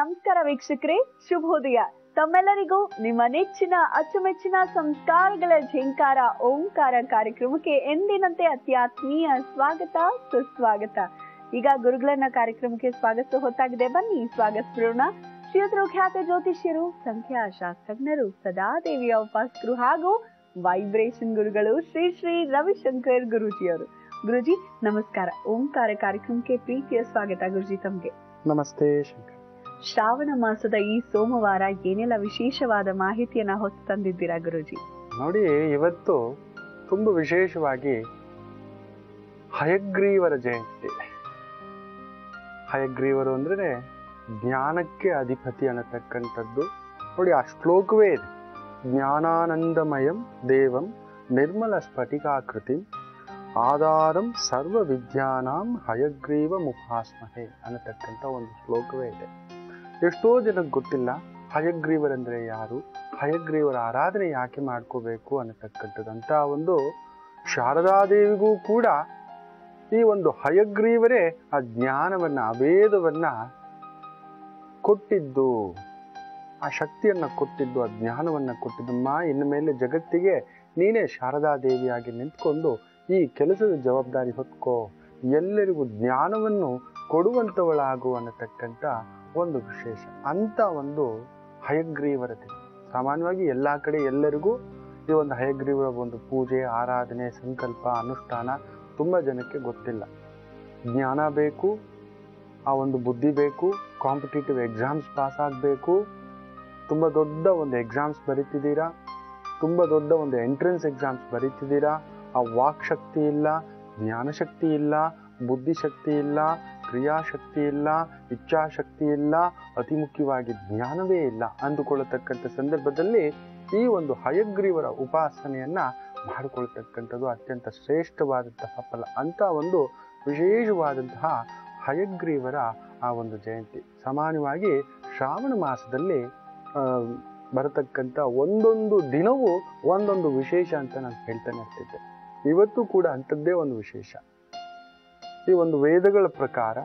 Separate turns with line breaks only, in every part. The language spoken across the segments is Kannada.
ನಮಸ್ಕಾರ ವೀಕ್ಷಕರೇ ಶುಭೋದಯ ತಮ್ಮೆಲ್ಲರಿಗೂ ನಿಮ್ಮ ನೆಚ್ಚಿನ ಅಚ್ಚುಮೆಚ್ಚಿನ ಸಂಸ್ಕಾರಗಳ ಝೇಂಕಾರ ಓಂಕಾರ ಕಾರ್ಯಕ್ರಮಕ್ಕೆ ಎಂದಿನಂತೆ ಅತ್ಯಾತ್ಮೀಯ ಸ್ವಾಗತ ಸುಸ್ವಾಗತ ಈಗ ಗುರುಗಳನ್ನ ಕಾರ್ಯಕ್ರಮಕ್ಕೆ ಸ್ವಾಗತ ಹೊತ್ತಾಗಿದೆ ಬನ್ನಿ ಸ್ವಾಗತಿಸೋಣ ಶ್ರೀಯುತರು ಖ್ಯಾತ ಜ್ಯೋತಿಷ್ಯರು ಸಂಖ್ಯಾ ಶಾಸ್ತ್ರಜ್ಞರು ಸದಾದೇವಿಯ ಉಪಾಸಕರು ಹಾಗೂ ವೈಬ್ರೇಷನ್ ಗುರುಗಳು ಶ್ರೀ ಶ್ರೀ ರವಿಶಂಕರ್ ಗುರುಜಿಯವರು ಗುರುಜಿ ನಮಸ್ಕಾರ ಓಂಕಾರ ಕಾರ್ಯಕ್ರಮಕ್ಕೆ ಪ್ರೀತಿಯ ಸ್ವಾಗತ ಗುರುಜಿ ತಮ್ಗೆ
ನಮಸ್ತೆ ಶಂಕರ್
ಶ್ರಾವಣ ಮಾಸದ ಈ ಸೋಮವಾರ ಏನೆಲ್ಲ ವಿಶೇಷವಾದ ಮಾಹಿತಿಯನ್ನ ಹೊತ್ತು ತಂದಿದ್ದೀರಾ ಗುರುಜಿ
ನೋಡಿ ಇವತ್ತು ತುಂಬ ವಿಶೇಷವಾಗಿ ಹಯಗ್ರೀವರ ಜಯಂತಿ ಹಯಗ್ರೀವರು ಅಂದ್ರೆ ಜ್ಞಾನಕ್ಕೆ ಅಧಿಪತಿ ಅನ್ನತಕ್ಕಂಥದ್ದು ನೋಡಿ ಆ ಶ್ಲೋಕವೇ ಇದೆ ಜ್ಞಾನಾನಂದಮಯಂ ದೇವಂ ನಿರ್ಮಲ ಸ್ಫಟಿಕಾಕೃತಿ ಆಧಾರಂ ಸರ್ವ ವಿದ್ಯಾನಾಂ ಹಯಗ್ರೀವ ಮುಖಾಸ್ಮಹೆ ಅನ್ನತಕ್ಕಂಥ ಒಂದು ಶ್ಲೋಕವೇ ಇದೆ ಎಷ್ಟೋ ಜನಕ್ಕೆ ಗೊತ್ತಿಲ್ಲ ಹಯಗ್ರೀವರಂದ್ರೆ ಯಾರು ಹಯಗ್ರೀವರ ಆರಾಧನೆ ಯಾಕೆ ಮಾಡ್ಕೋಬೇಕು ಅನ್ನತಕ್ಕಂಥದ್ದಂತ ಒಂದು ಶಾರದಾದೇವಿಗೂ ಕೂಡ ಈ ಒಂದು ಹಯಗ್ರೀವರೇ ಆ ಜ್ಞಾನವನ್ನ ಅಭೇದವನ್ನ ಕೊಟ್ಟಿದ್ದು ಆ ಶಕ್ತಿಯನ್ನ ಕೊಟ್ಟಿದ್ದು ಆ ಜ್ಞಾನವನ್ನ ಕೊಟ್ಟಿದ್ದಮ್ಮ ಇನ್ನು ಮೇಲೆ ಜಗತ್ತಿಗೆ ನೀನೇ ಶಾರದಾದೇವಿಯಾಗಿ ನಿಂತ್ಕೊಂಡು ಈ ಕೆಲಸದ ಜವಾಬ್ದಾರಿ ಹೊತ್ಕೋ ಎಲ್ಲರಿಗೂ ಜ್ಞಾನವನ್ನು ಕೊಡುವಂಥವಳಾಗು ಅನ್ನತಕ್ಕಂಥ ಒಂದು ವಿಶೇಷ ಅಂತ ಒಂದು ಹಯಗ್ರೀವರ ದಿನ ಸಾಮಾನ್ಯವಾಗಿ ಎಲ್ಲ ಕಡೆ ಎಲ್ಲರಿಗೂ ಈ ಒಂದು ಹಯಗ್ರೀವರ ಒಂದು ಪೂಜೆ ಆರಾಧನೆ ಸಂಕಲ್ಪ ಅನುಷ್ಠಾನ ತುಂಬ ಜನಕ್ಕೆ ಗೊತ್ತಿಲ್ಲ ಜ್ಞಾನ ಬೇಕು ಆ ಒಂದು ಬುದ್ಧಿ ಬೇಕು ಕಾಂಪಿಟೇಟಿವ್ ಎಕ್ಸಾಮ್ಸ್ ಪಾಸ್ ಆಗಬೇಕು ತುಂಬ ದೊಡ್ಡ ಒಂದು ಎಕ್ಸಾಮ್ಸ್ ಬರೀತಿದ್ದೀರಾ ತುಂಬ ದೊಡ್ಡ ಒಂದು ಎಂಟ್ರೆನ್ಸ್ ಎಕ್ಸಾಮ್ಸ್ ಬರೀತಿದ್ದೀರಾ ಆ ವಾಕ್ ಶಕ್ತಿ ಇಲ್ಲ ಜ್ಞಾನಶಕ್ತಿ ಇಲ್ಲ ಬುದ್ಧಿಶಕ್ತಿ ಇಲ್ಲ ಕ್ರಿಯಾಶಕ್ತಿ ಇಲ್ಲ ಇಚ್ಛಾಶಕ್ತಿ ಇಲ್ಲ ಅತಿ ಮುಖ್ಯವಾಗಿ ಜ್ಞಾನವೇ ಇಲ್ಲ ಅಂದುಕೊಳ್ಳತಕ್ಕಂಥ ಸಂದರ್ಭದಲ್ಲಿ ಈ ಒಂದು ಹಯಗ್ರೀವರ ಉಪಾಸನೆಯನ್ನ ಮಾಡಿಕೊಳ್ತಕ್ಕಂಥದ್ದು ಅತ್ಯಂತ ಶ್ರೇಷ್ಠವಾದಂತಹ ಫಲ ಅಂತ ಒಂದು ವಿಶೇಷವಾದಂತಹ ಹಯಗ್ರೀವರ ಆ ಒಂದು ಜಯಂತಿ ಸಾಮಾನ್ಯವಾಗಿ ಶ್ರಾವಣ ಮಾಸದಲ್ಲಿ ಆ, ಬರತಕ್ಕಂಥ ಒಂದೊಂದು ದಿನವೂ ಒಂದೊಂದು ವಿಶೇಷ ಅಂತ ನಾನು ಹೇಳ್ತಾನೆ ಇರ್ತಿದ್ದೆ ಇವತ್ತು ಕೂಡ ಅಂಥದ್ದೇ ಒಂದು ವಿಶೇಷ ಈ ಒಂದು ವೇದಗಳ ಪ್ರಕಾರ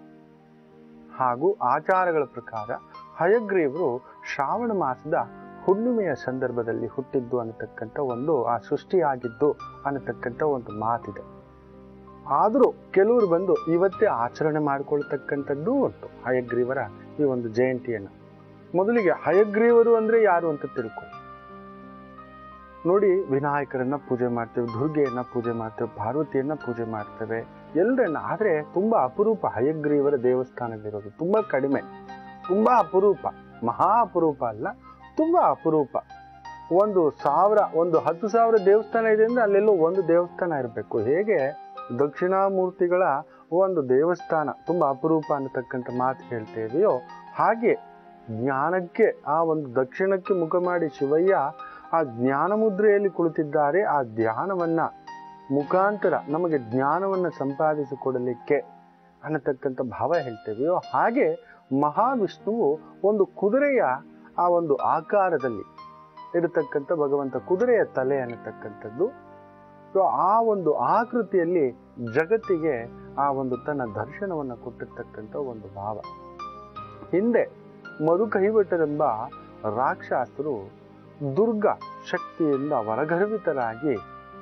ಹಾಗೂ ಆಚಾರಗಳ ಪ್ರಕಾರ ಹಯಗ್ರೀವರು ಶ್ರಾವಣ ಮಾಸದ ಹುಣ್ಣಿಮೆಯ ಸಂದರ್ಭದಲ್ಲಿ ಹುಟ್ಟಿದ್ದು ಅನ್ನತಕ್ಕಂಥ ಒಂದು ಆ ಸೃಷ್ಟಿಯಾಗಿದ್ದು ಅನ್ನತಕ್ಕಂಥ ಒಂದು ಮಾತಿದೆ ಆದರೂ ಕೆಲವರು ಬಂದು ಇವತ್ತೇ ಆಚರಣೆ ಮಾಡಿಕೊಳ್ತಕ್ಕಂಥದ್ದು ಉಂಟು ಹಯಗ್ರೀವರ ಈ ಒಂದು ಜಯಂತಿಯನ್ನು ಮೊದಲಿಗೆ ಹಯಗ್ರೀವರು ಅಂದ್ರೆ ಯಾರು ಅಂತ ತಿಳ್ಕೊ ನೋಡಿ ವಿನಾಯಕರನ್ನ ಪೂಜೆ ಮಾಡ್ತೇವೆ ದುರ್ಗೆಯನ್ನ ಪೂಜೆ ಮಾಡ್ತೇವೆ ಪಾರ್ವತಿಯನ್ನ ಪೂಜೆ ಮಾಡ್ತೇವೆ ಎಲ್ಲರನ್ನ ಆದ್ರೆ ತುಂಬಾ ಅಪರೂಪ ಹಯಗ್ರೀವರ ದೇವಸ್ಥಾನದಲ್ಲಿರೋದು ತುಂಬಾ ಕಡಿಮೆ ತುಂಬಾ ಅಪರೂಪ ಮಹಾ ಅಪರೂಪ ಅಲ್ಲ ತುಂಬಾ ಅಪರೂಪ ಒಂದು ಸಾವಿರ ಒಂದು ಹತ್ತು ಸಾವಿರ ದೇವಸ್ಥಾನ ಇದೆ ಅಂದ್ರೆ ಅಲ್ಲೆಲ್ಲೋ ಒಂದು ದೇವಸ್ಥಾನ ಇರಬೇಕು ಹೇಗೆ ದಕ್ಷಿಣಾಮೂರ್ತಿಗಳ ಒಂದು ದೇವಸ್ಥಾನ ತುಂಬಾ ಅಪರೂಪ ಅನ್ನತಕ್ಕಂಥ ಮಾತು ಹೇಳ್ತೇವೆಯೋ ಹಾಗೆ ಜ್ಞಾನಕ್ಕೆ ಆ ಒಂದು ದಕ್ಷಿಣಕ್ಕೆ ಮುಖ ಮಾಡಿ ಶಿವಯ್ಯ ಆ ಜ್ಞಾನ ಮುದ್ರೆಯಲ್ಲಿ ಕುಳಿತಿದ್ದಾರೆ ಆ ಧ್ಯಾನವನ್ನ ಮುಖಾಂತರ ನಮಗೆ ಜ್ಞಾನವನ್ನ ಸಂಪಾದಿಸಿಕೊಡಲಿಕ್ಕೆ ಅನ್ನತಕ್ಕಂಥ ಭಾವ ಹೇಳ್ತೇವೆಯೋ ಹಾಗೆ ಮಹಾವಿಷ್ಣುವು ಒಂದು ಕುದುರೆಯ ಆ ಒಂದು ಆಕಾರದಲ್ಲಿ ಇರತಕ್ಕಂಥ ಭಗವಂತ ಕುದುರೆಯ ತಲೆ ಅನ್ನತಕ್ಕಂಥದ್ದು ಸೊ ಆ ಒಂದು ಆಕೃತಿಯಲ್ಲಿ ಜಗತ್ತಿಗೆ ಆ ಒಂದು ತನ್ನ ದರ್ಶನವನ್ನು ಕೊಟ್ಟಿರ್ತಕ್ಕಂಥ ಒಂದು ಭಾವ ಹಿಂದೆ ಮಧುಕೈವಟರೆಂಬ ರಾಕ್ಷಸರು ದುರ್ಗ ಶಕ್ತಿಯಿಂದ ವರಗರ್ವಿತರಾಗಿ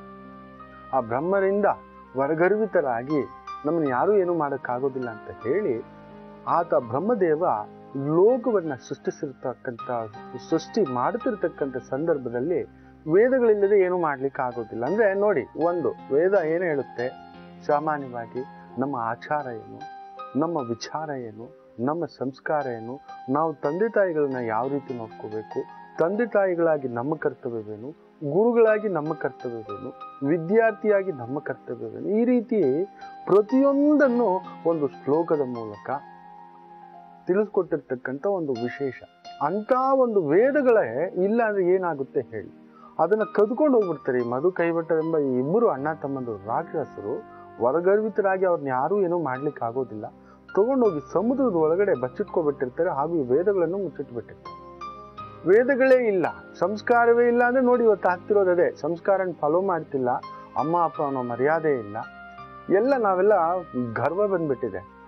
ಆ ಬ್ರಹ್ಮರಿಂದ ವರಗರ್ವಿತರಾಗಿ ನಮ್ಮನ್ನು ಯಾರೂ ಏನು ಮಾಡೋಕ್ಕಾಗೋದಿಲ್ಲ ಅಂತ ಹೇಳಿ ಆತ ಬ್ರಹ್ಮದೇವ ಲೋಕವನ್ನ ಸೃಷ್ಟಿಸಿರ್ತಕ್ಕಂಥ ಸೃಷ್ಟಿ ಮಾಡುತ್ತಿರ್ತಕ್ಕಂಥ ಸಂದರ್ಭದಲ್ಲಿ ವೇದಗಳಿಲ್ಲದೆ ಏನು ಮಾಡ್ಲಿಕ್ಕೆ ಆಗೋದಿಲ್ಲ ಅಂದ್ರೆ ನೋಡಿ ಒಂದು ವೇದ ಏನು ಹೇಳುತ್ತೆ ಸಾಮಾನ್ಯವಾಗಿ ನಮ್ಮ ಆಚಾರ ಏನು ನಮ್ಮ ವಿಚಾರ ಏನು ನಮ್ಮ ಸಂಸ್ಕಾರ ಏನು ನಾವು ತಂದೆ ತಾಯಿಗಳನ್ನ ಯಾವ ರೀತಿ ನೋಡ್ಕೋಬೇಕು ತಂದೆ ತಾಯಿಗಳಾಗಿ ನಮ್ಮ ಕರ್ತವ್ಯವೇನು ಗುರುಗಳಾಗಿ ನಮ್ಮ ಕರ್ತವ್ಯವೇನು ವಿದ್ಯಾರ್ಥಿಯಾಗಿ ನಮ್ಮ ಕರ್ತವ್ಯವೇನು ಈ ರೀತಿ ಪ್ರತಿಯೊಂದನ್ನು ಒಂದು ಶ್ಲೋಕದ ಮೂಲಕ ತಿಳಿಸ್ಕೊಟ್ಟಿರ್ತಕ್ಕಂಥ ಒಂದು ವಿಶೇಷ ಅಂತ ಒಂದು ವೇದಗಳೇ ಇಲ್ಲ ಅಂದ್ರೆ ಏನಾಗುತ್ತೆ ಹೇಳಿ ಅದನ್ನ ಕದ್ಕೊಂಡು ಹೋಗ್ಬಿಡ್ತಾರೆ ಈ ಮಧು ಕೈವಟ್ಟರೆಂಬ ಈ ಇಬ್ಬರು ಅಣ್ಣ ತಮ್ಮಂದರು ರಾಕ್ಷಸರು ವರಗರ್ವಿತರಾಗಿ ಅವ್ರನ್ನ ಯಾರೂ ಏನೂ ಮಾಡ್ಲಿಕ್ಕೆ ಆಗೋದಿಲ್ಲ ತಗೊಂಡೋಗಿ ಸಮುದ್ರದ ಒಳಗಡೆ ಬಚ್ಚಿಟ್ಕೊಬಿಟ್ಟಿರ್ತಾರೆ ಹಾಗೂ ಈ ವೇದಗಳನ್ನು ಮುಚ್ಚಿಟ್ಬಿಟ್ಟಿರ್ತಾರೆ ವೇದಗಳೇ ಇಲ್ಲ ಸಂಸ್ಕಾರವೇ ಇಲ್ಲ ಅಂದ್ರೆ ನೋಡಿ ಇವತ್ತು ಆಗ್ತಿರೋದು ಅದೇ ಸಂಸ್ಕಾರನ ಫಾಲೋ ಮಾಡ್ತಿಲ್ಲ ಅಮ್ಮ ಅಪ್ಪ ಅನ್ನೋ ಮರ್ಯಾದೆ ಇಲ್ಲ ಎಲ್ಲ ನಾವೆಲ್ಲ ಗರ್ವ ಬಂದ್ಬಿಟ್ಟಿದೆ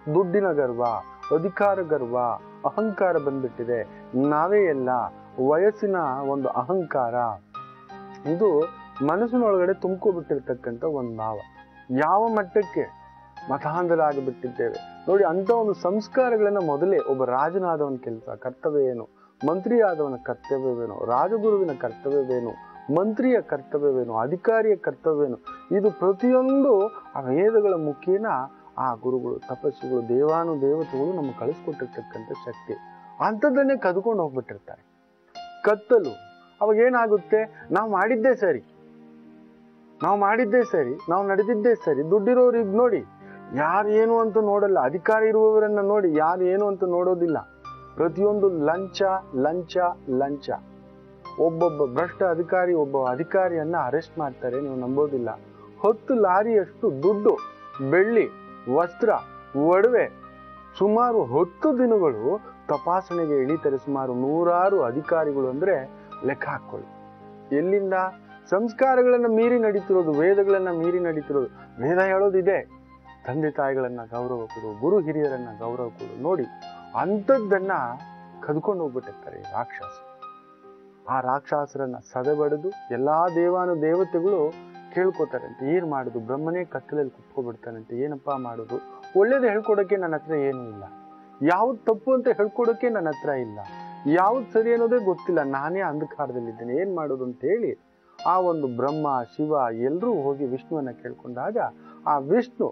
ದುಡ್ಡಿನ ಗರ್ವ ಅಧಿಕಾರ ಗರ್ವ ಅಹಂಕಾರ ಬಂದ್ಬಿಟ್ಟಿದೆ ನಾವೇ ಎಲ್ಲ ವಯಸ್ಸಿನ ಒಂದು ಅಹಂಕಾರ ಇದು ಮನಸ್ಸಿನೊಳಗಡೆ ತುಂಬ್ಕೊಬಿಟ್ಟಿರ್ತಕ್ಕಂಥ ಒಂದು ಭಾವ ಯಾವ ಮಟ್ಟಕ್ಕೆ ಮತಾಂಧರ ಆಗಿಬಿಟ್ಟಿದ್ದೇವೆ ನೋಡಿ ಅಂತ ಒಂದು ಸಂಸ್ಕಾರಗಳನ್ನ ಮೊದಲೇ ಒಬ್ಬ ರಾಜನಾದವನ ಕೆಲಸ ಕರ್ತವ್ಯ ಏನು ಮಂತ್ರಿ ಆದವನ ಕರ್ತವ್ಯವೇನು ರಾಜಗುರುವಿನ ಕರ್ತವ್ಯವೇನು ಮಂತ್ರಿಯ ಕರ್ತವ್ಯವೇನು ಅಧಿಕಾರಿಯ ಕರ್ತವ್ಯವೇನು ಇದು ಪ್ರತಿಯೊಂದು ಆ ವೇದಗಳ ಮುಖೇನ ಆ ಗುರುಗಳು ತಪಸ್ಸುಗಳು ದೇವಾನು ದೇವತೆಗಳು ನಮಗೆ ಕಳಿಸ್ಕೊಟ್ಟಿರ್ತಕ್ಕಂಥ ಶಕ್ತಿ ಅಂಥದ್ದನ್ನೇ ಕದ್ಕೊಂಡು ಹೋಗ್ಬಿಟ್ಟಿರ್ತಾರೆ ಕತ್ತಲು ಅವಾಗ ಏನಾಗುತ್ತೆ ನಾವು ಮಾಡಿದ್ದೇ ಸರಿ ನಾವು ಮಾಡಿದ್ದೇ ಸರಿ ನಾವು ನಡೆದಿದ್ದೇ ಸರಿ ದುಡ್ಡಿರೋರು ಈಗ ನೋಡಿ ಯಾರು ಏನು ಅಂತ ನೋಡಲ್ಲ ಅಧಿಕಾರ ಇರುವವರನ್ನ ನೋಡಿ ಯಾರು ಏನು ಅಂತ ನೋಡೋದಿಲ್ಲ ಪ್ರತಿಯೊಂದು ಲಂಚ ಲಂಚ ಲಂಚ ಒಬ್ಬೊಬ್ಬ ಭ್ರಷ್ಟ ಅಧಿಕಾರಿ ಒಬ್ಬ ಅಧಿಕಾರಿಯನ್ನ ಅರೆಸ್ಟ್ ಮಾಡ್ತಾರೆ ನೀವು ನಂಬೋದಿಲ್ಲ ಹತ್ತು ಲಾರಿಯಷ್ಟು ದುಡ್ಡು ಬೆಳ್ಳಿ ವಸ್ತ್ರ ಒಡವೆ ಸುಮಾರು ಹತ್ತು ದಿನಗಳು ತಪಾಸಣೆಗೆ ಇಳಿತಾರೆ ಸುಮಾರು ನೂರಾರು ಅಧಿಕಾರಿಗಳು ಅಂದ್ರೆ ಲೆಕ್ಕ ಹಾಕೊಳ್ಳಿ ಎಲ್ಲಿಂದ ಸಂಸ್ಕಾರಗಳನ್ನ ಮೀರಿ ನಡೀತಿರೋದು ವೇದಗಳನ್ನ ಮೀರಿ ನಡೀತಿರೋದು ವೇದ ಹೇಳೋದಿದೆ ತಂದೆ ತಾಯಿಗಳನ್ನ ಗೌರವ ಕೊಡು ಗುರು ಹಿರಿಯರನ್ನ ಗೌರವ ಕೊಡು ನೋಡಿ ಅಂಥದ್ದನ್ನ ಕದ್ಕೊಂಡು ಹೋಗ್ಬಿಟ್ಟಿರ್ತಾರೆ ಈ ರಾಕ್ಷಸ ಆ ರಾಕ್ಷಸರನ್ನ ಸದೆಬಡಿದು ಎಲ್ಲಾ ದೇವಾನು ದೇವತೆಗಳು ಕೇಳ್ಕೊತಾರಂತೆ ಏನ್ ಮಾಡುದು ಬ್ರಹ್ಮನೇ ಕತ್ತಲಲ್ಲಿ ಕುತ್ಕೊಬಿಡ್ತಾನಂತೆ ಏನಪ್ಪಾ ಮಾಡುದು ಒಳ್ಳೇದು ಹೇಳ್ಕೊಡಕ್ಕೆ ನನ್ನ ಹತ್ರ ಏನೂ ಇಲ್ಲ ಯಾವ್ದು ತಪ್ಪು ಅಂತ ಹೇಳ್ಕೊಡಕ್ಕೆ ನನ್ನ ಹತ್ರ ಇಲ್ಲ ಯಾವ್ದು ಸರಿ ಅನ್ನೋದೇ ಗೊತ್ತಿಲ್ಲ ನಾನೇ ಅಂಧಕಾರದಲ್ಲಿದ್ದೇನೆ ಏನ್ ಮಾಡೋದು ಅಂತ ಹೇಳಿ ಆ ಒಂದು ಬ್ರಹ್ಮ ಶಿವ ಎಲ್ಲರೂ ಹೋಗಿ ವಿಷ್ಣುವನ್ನ ಕೇಳ್ಕೊಂಡಾಗ ಆ ವಿಷ್ಣು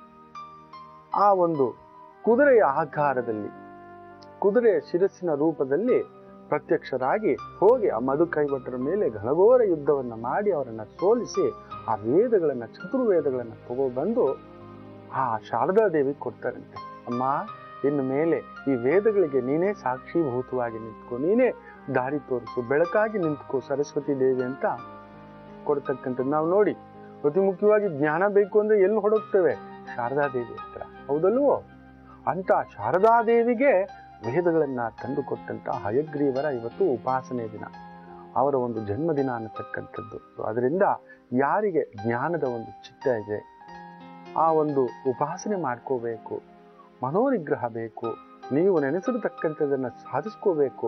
ಆ ಒಂದು ಕುದುರೆಯ ಆಕಾರದಲ್ಲಿ ಕುದುರೆಯ ಶಿರಸ್ಸಿನ ರೂಪದಲ್ಲಿ ಪ್ರತ್ಯಕ್ಷರಾಗಿ ಹೋಗಿ ಆ ಮಧು ಕೈಭಟರ ಮೇಲೆ ಘನಘೋರ ಯುದ್ಧವನ್ನ ಮಾಡಿ ಅವರನ್ನ ಸೋಲಿಸಿ ಆ ವೇದಗಳನ್ನ ಚತುರ್ವೇದಗಳನ್ನ ತಗೊಬಂದು ಆ ಶಾರದಾ ದೇವಿ ಕೊಡ್ತಾರಂತೆ ಅಮ್ಮ ಇನ್ನು ಮೇಲೆ ಈ ವೇದಗಳಿಗೆ ನೀನೇ ಸಾಕ್ಷೀಭೂತವಾಗಿ ನಿಂತ್ಕೊ ನೀನೇ ದಾರಿ ತೋರಿಸು ಬೆಳಕಾಗಿ ನಿಂತ್ಕೋ ಸರಸ್ವತಿ ದೇವಿ ಅಂತ ಕೊಡ್ತಕ್ಕಂಥದ್ದು ನಾವು ನೋಡಿ ಅತಿ ಮುಖ್ಯವಾಗಿ ಜ್ಞಾನ ಬೇಕು ಅಂದ್ರೆ ಎಲ್ಲಿ ಹೊಡೋಗ್ತೇವೆ ಶಾರದಾ ದೇವಿ ಹತ್ರ ಹೌದಲ್ವೋ ಅಂತ ಶಾರದಾ ದೇವಿಗೆ ವೇದಗಳನ್ನ ತಂದು ಕೊಟ್ಟಂತ ಹಯಗ್ರೀವರ ಇವತ್ತು ಉಪಾಸನೆ ದಿನ ಅವರ ಒಂದು ಜನ್ಮದಿನ ಅನ್ನತಕ್ಕಂಥದ್ದು ಅದರಿಂದ ಯಾರಿಗೆ ಜ್ಞಾನದ ಒಂದು ಚಿತ್ತ ಇದೆ ಆ ಒಂದು ಉಪಾಸನೆ ಮಾಡ್ಕೋಬೇಕು ಮನೋನಿಗ್ರಹ ಬೇಕು ನೀವು ನೆನೆಸಿರತಕ್ಕಂಥದ್ದನ್ನ ಸಾಧಿಸ್ಕೋಬೇಕು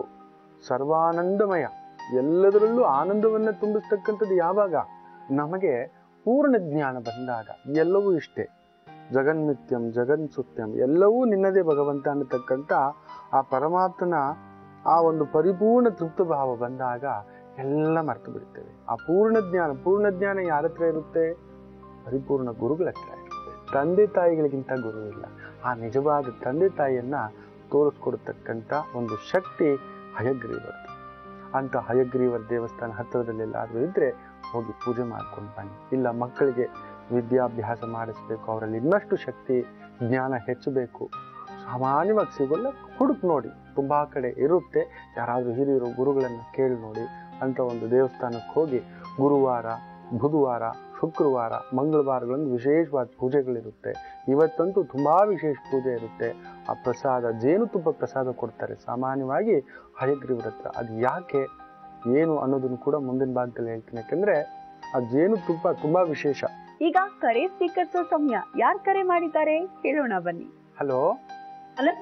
ಸರ್ವಾನಂದಮಯ ಎಲ್ಲದರಲ್ಲೂ ಆನಂದವನ್ನ ತುಂಬಿಸ್ತಕ್ಕಂಥದ್ದು ಯಾವಾಗ ನಮಗೆ ಪೂರ್ಣ ಜ್ಞಾನ ಬಂದಾಗ ಎಲ್ಲವೂ ಇಷ್ಟೇ ಜಗನ್ಮಿತ್ಯಂ ಜಗನ್ ಸುತ್ಯಂ ಎಲ್ಲವೂ ನಿನ್ನದೇ ಭಗವಂತ ಅನ್ನತಕ್ಕಂಥ ಆ ಪರಮಾತ್ಮನ ಆ ಒಂದು ಪರಿಪೂರ್ಣ ತೃಪ್ತ ಭಾವ ಬಂದಾಗ ಎಲ್ಲ ಮರ್ತು ಬಿಡ್ತೇವೆ ಆ ಪೂರ್ಣ ಜ್ಞಾನ ಪೂರ್ಣ ಜ್ಞಾನ ಯಾರ ಹತ್ರ ಇರುತ್ತೆ ಪರಿಪೂರ್ಣ ಗುರುಗಳ ಹತ್ರ ಇರುತ್ತೆ ತಂದೆ ತಾಯಿಗಳಿಗಿಂತ ಗುರು ಇಲ್ಲ ಆ ನಿಜವಾದ ತಂದೆ ತಾಯಿಯನ್ನ ತೋರಿಸ್ಕೊಡ್ತಕ್ಕಂಥ ಒಂದು ಶಕ್ತಿ ಹಯಗ್ರೀವರ್ದು ಅಂತ ಹಯಗ್ರೀವರ ದೇವಸ್ಥಾನ ಹತ್ತಿರದಲ್ಲೆಲ್ಲಾದ್ರೂ ಇದ್ರೆ ಹೋಗಿ ಪೂಜೆ ಮಾಡ್ಕೊಂಡು ಬನ್ನಿ ಇಲ್ಲ ಮಕ್ಕಳಿಗೆ ವಿದ್ಯಾಭ್ಯಾಸ ಮಾಡಿಸ್ಬೇಕು ಅವರಲ್ಲಿ ಇನ್ನಷ್ಟು ಶಕ್ತಿ ಜ್ಞಾನ ಹೆಚ್ಚಬೇಕು ಸಾಮಾನ್ಯವಾಗಿ ಸಿಗೋಲ್ಲ ಹುಡುಕ್ ನೋಡಿ ತುಂಬಾ ಕಡೆ ಇರುತ್ತೆ ಯಾರಾದ್ರೂ ಹಿರಿಯರು ಗುರುಗಳನ್ನ ಕೇಳಿ ನೋಡಿ ಅಂತ ಒಂದು ದೇವಸ್ಥಾನಕ್ಕೆ ಹೋಗಿ ಗುರುವಾರ ಬುಧವಾರ ಶುಕ್ರವಾರ ಮಂಗಳವಾರಗಳಂದು ವಿಶೇಷವಾದ ಪೂಜೆಗಳಿರುತ್ತೆ ಇವತ್ತಂತೂ ತುಂಬಾ ವಿಶೇಷ ಪೂಜೆ ಇರುತ್ತೆ ಆ ಪ್ರಸಾದ ಜೇನುತುಪ್ಪ ಪ್ರಸಾದ ಕೊಡ್ತಾರೆ ಸಾಮಾನ್ಯವಾಗಿ ಹಯಗ್ರೀವ್ರ ಹತ್ರ ಅದು ಯಾಕೆ ಏನು ಅನ್ನೋದನ್ನು ಕೂಡ ಮುಂದಿನ ಭಾಗದಲ್ಲಿ ಹೇಳ್ತೀನಿ ಯಾಕಂದ್ರೆ ಆ ಜೇನುತುಪ್ಪ ತುಂಬಾ ವಿಶೇಷ
ಈಗ ಕರೆ ಸ್ವೀಕರಿಸೋ ಸಮಯ ಯಾರ್ ಕರೆ ಮಾಡಿದ್ದಾರೆ ಕೇಳೋಣ ಬನ್ನಿ
ಹಲೋ
ಹಲೋ